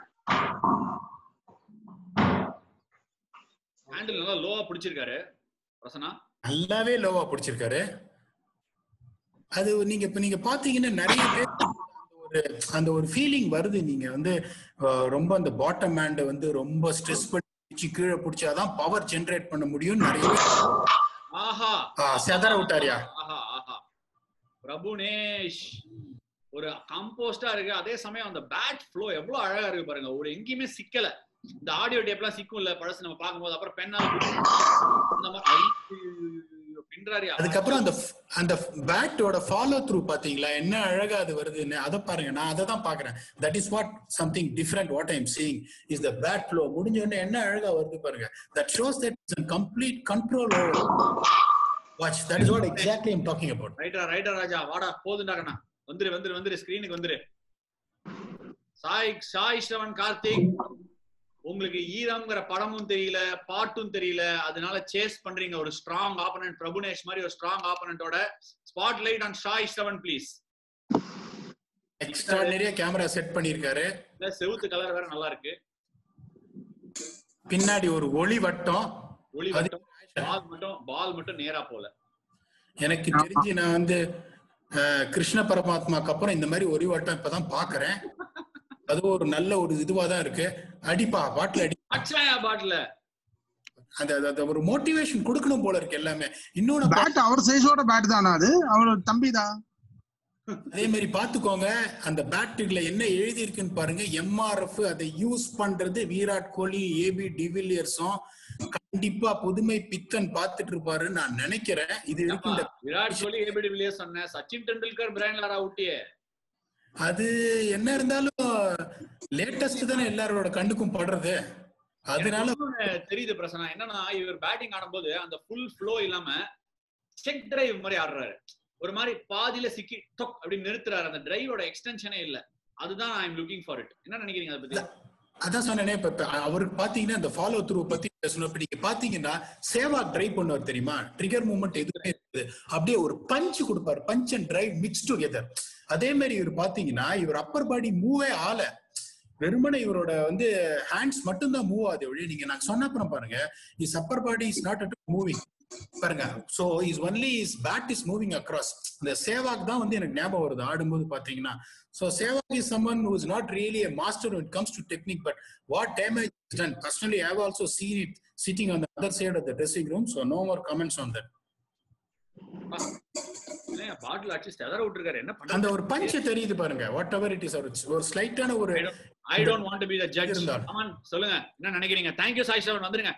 ஹேண்டில் நல்லா லோவா பிடிச்சிருக்காரு பிரசனா நல்லாவே லோவா பிடிச்சிருக்காரு அது நீங்க இப்ப நீங்க பாத்தீங்கன்னா நிறைய பேர் அந்த ஒரு அந்த ஒரு ஃபீலிங் வருது நீங்க வந்து அஹ், ரொம்ப அந்த பாட்டம் ஹேண்ட வந்து ரொம்ப ஸ்ட்ரெஸ் பண்ணி பிடிச்சு கீழே பிடிச்சாதான் பவர் ஜெனரேட் பண்ண முடியும் நிறைய பேர் ஆஹா ஆ, செதற விட்டாரியா ஆஹா ஆஹா பிரபுனேஷ் ஒரு கம்போஸ்டா இருக்கு அதே சமயம் அந்த பேட் ஃப்ளோ எவ்வளவு அழகா இருக்கு பாருங்க ஒரு எங்கேயுமே சிக்கல இந்த ஆடியோ டேப்லாம் சிக்கும் இல்ல பழசு நம்ம பார்க்கும்போது அப்புறம் பெண்ணால அந்த மாதிரி ஐயோ, பின்றாரியா அதுக்கப்புறம் அந்த அந்த பேட்டோட ஃபாலோ த்ரூ பாத்தீங்களா என்ன அழகா அது வருதுன்னு அதை பாருங்க நான் அதை தான் பாக்குறேன் that is what something different what I'm seeing is the bat flow முடிஞ்ச உடனே என்ன அழகா வருது பாருங்க that shows that is complete control watch that is what exactly I'm talking about ரைட்டா ரைட்டா ராஜா வாடா போதுண்டா கண்ணா வந்துரு வந்துரு வந்துரு ஸ்கிரீனுக்கு வந்துரு சாய் சாய் ஸ்ரவன் கார்த்திக் உங்களுக்கு ஈரம்ங்கிற படமும் தெரியல பாட்டும் தெரியல அதனால சேஸ் பண்றீங்க ஒரு ஸ்ட்ராங் ஆப்பனன்ட் பிரபுனேஷ் மாதிரி ஒரு ஸ்ட்ராங் ஆப்பனண்டோட spotlight on Sai Shravan please எக்ஸ்ட்ராடனரியா கேமரா செட் பண்ணிருக்காரு இல்ல செவுத்து கலர் வேற நல்லா இருக்கு பின்னாடி ஒரு ஒளி வட்டம் ஒளி மட்டும் பால் மட்டும் பால் மட்டும் நேரா போல எனக்கு தெரிஞ்சு நான் வந்து அஹ், கிருஷ்ண பரமாத்மாக்கு அப்புறம் இந்த மாதிரி ஒளி வட்டம் இப்பதான் பாக்குறேன் அது ஒரு நல்ல ஒரு இதுவா தான் இருக்கு அடிப்பா பாட்டில் அடி அச்சாயா பாட்டில அந்த அந்த- அந்த ஒரு மோட்டிவேஷன் கொடுக்கணும் போல இருக்கு எல்லாமே இன்னொன்னு பேட் அவர் சைஸோட பேட் தானா அது அவரோட தம்பி தான் அதே மாதிரி பாத்துக்கோங்க அந்த பேட்டுல என்ன எழுதி இருக்குன்னு பாருங்க எம்ஆர்எஃப் அதை யூஸ் பண்றது விராட் கோலி ஏபி டிவிலியர்ஸும் கண்டிப்பா புதுமை பித்தன் பாத்துட்டு இருப்பாருன்னு நான் நினைக்கிறேன் இது வரைக்கும் இந்த விராட் கோலி ஏபிடி வில்லியர்ஸ் சொன்னேன் சச்சின் டெண்டுல்கர் பிராண்ட் லாரா ஊட்டியே அது என்ன இருந்தாலும் லேட்டஸ்ட் தானே எல்லாரோட கண்ணுக்கும் படுறது அதனால எனக்கு இன்னொன்னு தெரியுது பிரசனா என்னன்னா இவர் பேட்டிங் ஆடும்போது அந்த ஃபுல் ஃப்ளோ இல்லாம செக் டிரைவ் மாதிரி ஆடுறாரு ஒரு மாதிரி பாதியில சிக்கி டொக் அப்படின்னு நிறுத்துறாரு அந்த டிரைவோட எக்ஸ்டென்ஷனே இல்ல அதுதான் I am looking for it என்ன நினைக்கிறீங்க அதை பத்தி அதான் சொன்னேனே இப்ப இப்ப அவருக்கு பாத்தீங்கன்னா இந்த ஃபாலோ த்ரூ பத்தி பேசணும் இப்ப நீங்க பாத்தீங்கன்னா சேவா டிரைவ் பண்ணுவார் தெரியுமா ட்ரிகர் மூவ்மெண்ட் எதுவுமே இருக்குது அப்படியே ஒரு பஞ்ச் கொடுப்பாரு punch and drive mix together அதே மாதிரி இவர் பாத்தீங்கன்னா இவர் அப்பர் பாடி மூவே ஆல வெறுமனே இவரோட வந்து ஹேண்ட்ஸ் மட்டும்தான் மூவ் ஆகுது ஒழிய நீங்க நான் சொன்ன அப்புறம் பாருங்க is upper body is not at moving பாருங்க so is only is bat is moving across இந்த சேவாக் தான் வந்து எனக்கு ஞாபகம் வருது ஆடும்போது பாத்தீங்கன்னா so Sehwag is someone who is not really a master when it comes to technique but what damage is done personally i have also seen it sitting on the other side of the dressing room so no more comments on that பாட்டில் அடிச்சு செதற விட்டுருக்காரு என்ன அந்த பண்ண ஒரு punch தெரியுது பாருங்க வாட் எவர் இட் இஸ் ஒரு ஸ்லைட்டான ஒரு I don't want to be the judge come on சொல்லுங்க என்ன நினைக்கிறீங்க தேங்க் யூ சாய் ஸ்ரவன் வந்துருங்க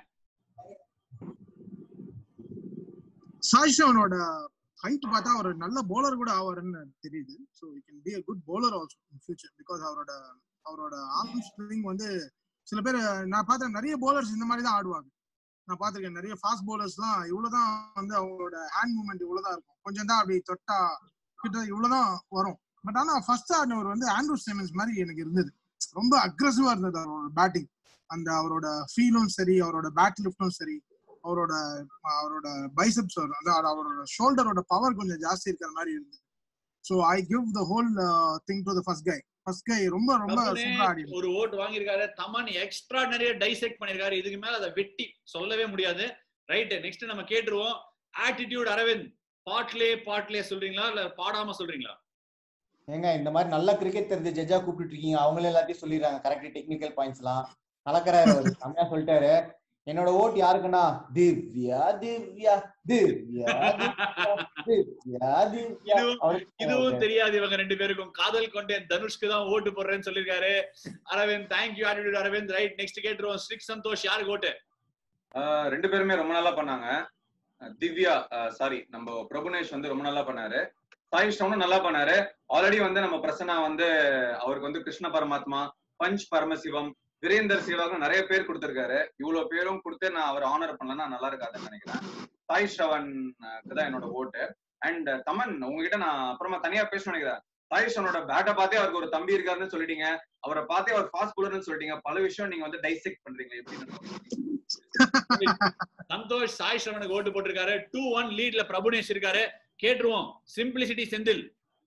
சாய் ஷவனோட ஹைட் பார்த்தா ஒரு நல்ல bowler கூட ஆவாருன்னு தெரியுது so you can be a good bowler also in future because அவரோட அவரோட ஆர்ம் ஸ்விங் வந்து சில பேர் நான் பார்த்தேன் நிறைய bowlers இந்த மாதிரி தான் ஆடுவாங்க நான் பார்த்திருக்கேன் நிறைய ஃபாஸ்ட் பவுலர்ஸ்லாம் இவ்வளவுதான் வந்து அவங்களோட ஹேண்ட் மூவ்மெண்ட் இவ்வளவுதான் இருக்கும் கொஞ்சம் தான் அப்படி தொட்டா கிட்ட இவ்வளவுதான் வரும் பட் ஆனா ஃபர்ஸ்ட் ஆடினவர் வந்து ஆண்ட்ரூ செமன்ஸ் மாதிரி எனக்கு இருந்தது ரொம்ப அக்ரஸிவா இருந்தது அவரோட பேட்டிங் அந்த அவரோட ஃபீலும் சரி அவரோட பேட் லிஃப்டும் சரி அவரோட அவரோட பைசப்ஸ் அதாவது அவரோட ஷோல்டரோட பவர் கொஞ்சம் ஜாஸ்தி இருக்கிற மாதிரி இருந்தது so I give the whole thing to the first guy first guy ரொம்ப ரொம்ப தமனே சூப்பரா ஆடி ஒரு ஓட் வாங்கியிருக்காரு தமன் எக்ஸ்ட்ரா நிறைய டைசெக்ட் பண்ணிருக்காரு இதுக்கு மேல அதை வெட்டி சொல்லவே முடியாது ரைட் நெக்ஸ்ட் நம்ம கேட்டுருவோம் ஆட்டிடியூட் அரவிந்த் பாட்லே பாட்லே சொல்றீங்களா இல்ல பாடாம சொல்றீங்களா ஏங்க இந்த மாதிரி நல்ல கிரிக்கெட் தெரிஞ்ச ஜட்ஜா கூப்பிட்டு இருக்கீங்க அவங்களே எல்லாத்தையும் சொல்லிடுறாங்க கரெக்ட் டெக்னிக்கல் பாயிண்ட்ஸ் எல்லாம் கலக்கிறாரு அவரு செம்மையா சொல்லிட்டாரு என்னோட ஓட் யாருக்குன்னா திவ்யா திவ்யா திவ்யா திவ்யா திவ்யா இதுவும் அவருக்கு இதுவும் தெரியாது இவங்க ரெண்டு பேருக்கும் காதல் கொண்டேன் தனுஷ்க்கு தான் ஓட்டு போடுறேன்னு சொல்லிருக்காரு Aravind thank you attitude Aravind right next கேட்டுருவோம் ஸ்ரீக் சந்தோஷ் யாருக்கு ஓட்டு ஆஹ் ரெண்டு பேருமே ரொம்ப நல்லா பண்ணாங்க அஹ் திவ்யா சாரி நம்ம பிரபுனேஷ் வந்து ரொம்ப நல்லா பண்ணாரு சாய் ஸ்டோனும் நல்லா பண்ணாரு ஆல்ரெடி வந்து நம்ம பிரசன்னா வந்து அவருக்கு வந்து கிருஷ்ண பரமாத்மா பஞ்ச் பரமசிவம் வீரேந்தர் சேவாக்கும் நிறைய பேர் கொடுத்திருக்காரு இவ்வளவு பேரும் கொடுத்து நான் அவர் ஆனர் பண்ணலன்னா நல்லா இருக்காதுன்னு நினைக்கிறேன் சாய் ஸ்ரவனுக்கு தான் என்னோட ஓட்டு அண்ட் தமன் உங்ககிட்ட நான் அப்புறமா தனியா பேசணும்னு நினைக்கிறேன் சாய் ஸ்ரவனோட பேட்டை பார்த்தே அவருக்கு ஒரு தம்பி இருக்காருன்னு சொல்லிட்டீங்க அவரை பார்த்தே அவர் ஃபாஸ்ட் bowlerன்னு சொல்லிட்டீங்க பல விஷயம் நீங்க வந்து டைசெக்ட் பண்றீங்க எப்படின்னு சந்தோஷ் சாய் ஸ்ரவனுக்கு ஓட்டு போட்டிருக்காரு டூ ஒன் லீட்ல பிரபுனேஷ் இருக்காரு கேட்டுருவோம் சிம்பிளிசிட்டி செந்தில்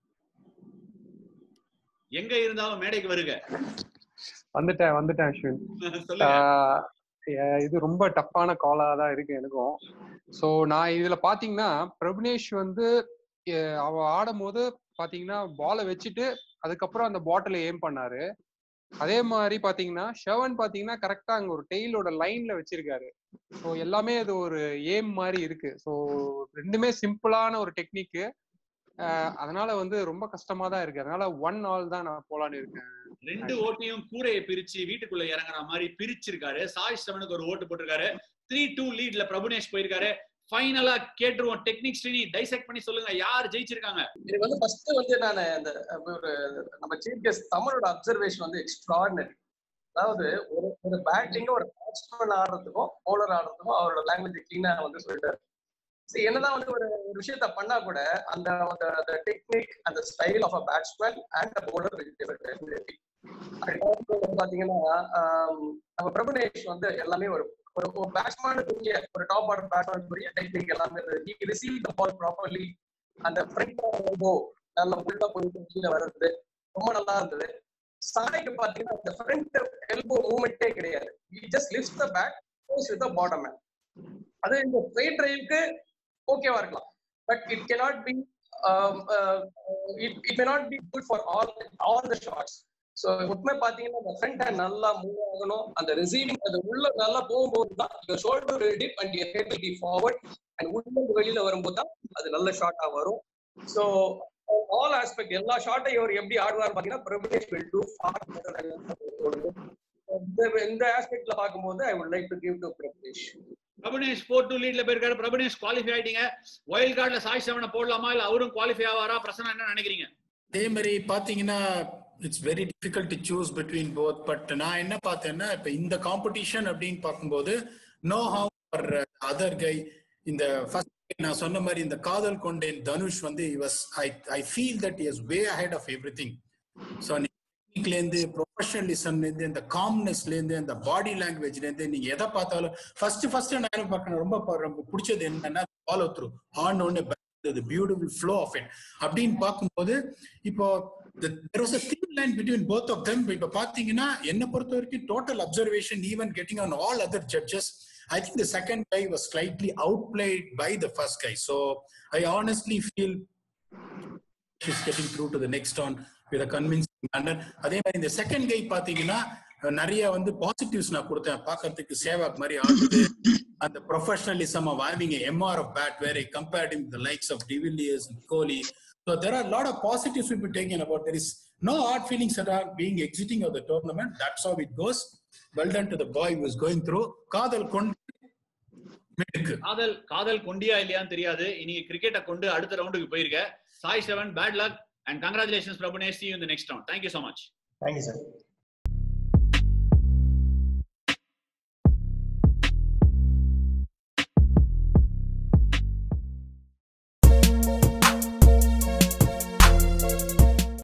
எங்க இருந்தாலும் மேடைக்கு வருக வந்துட்டேன் வந்துட்டேன் அஸ்வின் சொல்லுங்க ஆஹ் எ- இது ரொம்ப டஃப்பான காலா தான் இருக்கு எனக்கும் சோ நான் இதுல பாத்தீங்கன்னா பிரபுனேஷ் வந்து எ- அவ ஆடும்போது பாத்தீங்கன்னா பாலை வச்சுட்டு அதுக்கப்புறம் அந்த பாட்டில ஏம் பண்ணாரு அதே மாதிரி பாத்தீங்கன்னா ஷவன் பாத்தீங்கன்னா கரெக்டா அங்க ஒரு டெய்லோட லைன்ல வச்சிருக்காரு ஸோ எல்லாமே அது ஒரு ஏம் மாதிரி இருக்கு ஸோ ரெண்டுமே சிம்பிளான ஒரு டெக்னிக்கு அதனால வந்து ரொம்ப கஷ்டமா தான் இருக்கு அதனால ஒன் ஆல் தான் நான் போலான்னு இருக்கேன் ரெண்டு ஓட்டையும் கூரையை பிரிச்சு வீட்டுக்குள்ள இறங்குற மாதிரி பிரிச்சிருக்காரு சாய் ஸ்ரவனுக்கு ஒரு ஓட்டு போட்டிருக்காரு த்ரீ டூ லீட்ல பிரபுனேஷ் போயிருக்காரு ஃபைனலா கேட்டுருவோம் டெக்னிக் ஸ்ரீனி டைசெக்ட் பண்ணி சொல்லுங்க யார் ஜெயிச்சிருக்காங்க எனக்கு வந்து ஃபர்ஸ்ட் வந்து நான் அந்த ஒரு நம்ம சீஃப் கெஸ்ட் தமிழோட அப்சர்வேஷன் வந்து எக்ஸ்ட்ராடினரி அதாவது ஒரு ஒரு பேட்டிங்க ஒரு பேட்ஸ்மேன் ஆடுறதுக்கும் பவுலர் ஆடுறதுக்கும் அவரோட லாங்குவேஜ் கிளீனா வந்து சொல்லிட்டாரு சரி என்னதான் வந்து ஒரு ஒரு விஷயத்த பண்ணா கூட அந்த அந்த டெக்னிக் அந்த style of a batsman and a bowler பாத்தீங்கன்னா ஆம், நம்ம பிரபுனேஷ் வந்து எல்லாமே ஒரு ஒரு ஒரு பேட்ஸ்மேனுக்குரிய ஒரு டாப் ஆர்டர் பேட்ஸ்மேனுக்குரிய டெக்னிக் எல்லாமே ரிசீவ் த பால் ப்ராப்பர்லி அந்த ஃப்ரண்ட் எல்போ நல்ல உள்ள போயிட்டு கீழே வர்றது ரொம்ப நல்லா இருந்தது சாய்க்கு பாத்தீங்கன்னா அந்த ஃப்ரண்ட் எல்போ மூவ்மெண்ட்டே கிடையாது just lift the back with the bottom அது இந்த ஸ்ட்ரைட் டிரைவ்க்கு ஓகேவா இருக்கலாம் but it cannot be it it may not be good for all all the shots so உண்மை பாத்தீங்கன்னா அந்த ஃப்ரண்ட் ஹேண்ட் நல்லா மூவ் ஆகணும் அந்த ரிசீவிங் அது உள்ள நல்லா போகும்போது தான் இந்த shoulder dip and head be forward and உள்ள இருந்து வெளியில வரும்போது தான் அது நல்ல ஷார்ட்டா வரும் ஸோ ஆல் ஆஸ்பெக்ட் எல்லா ஷாட்டையும் இவர் எப்படி ஆடுவார் பாத்தீங்கன்னா பிரபுதேஷ் வில் டூ ஃபார் இந்த இந்த ஆஸ்பெக்ட்ல பார்க்கும்போது I would like to give to Prabhudesh Prabhunesh four two லீட்ல போயிருக்காரு பிரபுனேஷ் குவாலிஃபை ஆயிட்டீங்க வைல்ட் கார்டுல சாய் செவனை போடலாமா இல்ல அவரும் குவாலிஃபை ஆவாரா பிரசன்னா என்ன நினைக்கிறீங்க அதே மாதிரி பாத்தீங்கன்னா it's very difficult to choose between both but நான் என்ன பார்த்தேன்னா இப்ப இந்த காம்படிஷன் அப்படின்னு பார்க்கும்போது no how for other guy இந்த ஃபர்ஸ்ட் நான் சொன்ன மாதிரி இந்த காதல் கொண்டேன் தனுஷ் வந்து was I I feel that is way ahead of everything so இருந்து ப்ரொஃபஷனலிசம்ல இருந்து இந்த காம்னஸ்ல இருந்து இந்த பாடி லாங்குவேஜ்ல இருந்து நீங்க எதை பார்த்தாலும் ஃபர்ஸ்ட் ஃபர்ஸ்ட் நான் என்ன பார்க்கணும் ரொம்ப ப- ரொம்ப பிடிச்சது என்னன்னா ஃபாலோ த்ரூ ஆன் ஒன்னு பியூட்டிஃபுல் ஃப்ளோ ஆஃப் இட் அப்படின்னு பார்க்கும்போது இப்போ there was a thin line between both of them இப்போ பாத்தீங்கன்னா என்ன பொறுத்த வரைக்கும் total observation even getting on all other judges I think the second guy was slightly outplayed by the first guy. So I honestly feel she's getting through to the next round with a convincing manner. அதே மாதிரி இந்த second கை பாத்தீங்கன்னா அஹ், நிறைய வந்து positives நான் கொடுத்தேன் பார்க்கறதுக்கு சேவாக் மாதிரி ஆடுது அந்த professionalism of having MR of bat where I compared him the likes of de Villiers Kohli So there are a lot of positives we be taken about. There is no hard feelings that are being exiting of the tournament. That's how it goes. Well done to the boy who is going through. காதல் கொண்டு காதல் காதல் கொண்டியா இல்லையான்னு தெரியாது இன்னைக்கு கிரிக்கெட்டை கொண்டு அடுத்த ரவுண்டுக்கு போயிருக்க Sai Shravan bad luck and congratulations Prabhunesh see இந்த next round thank you so much thank you sir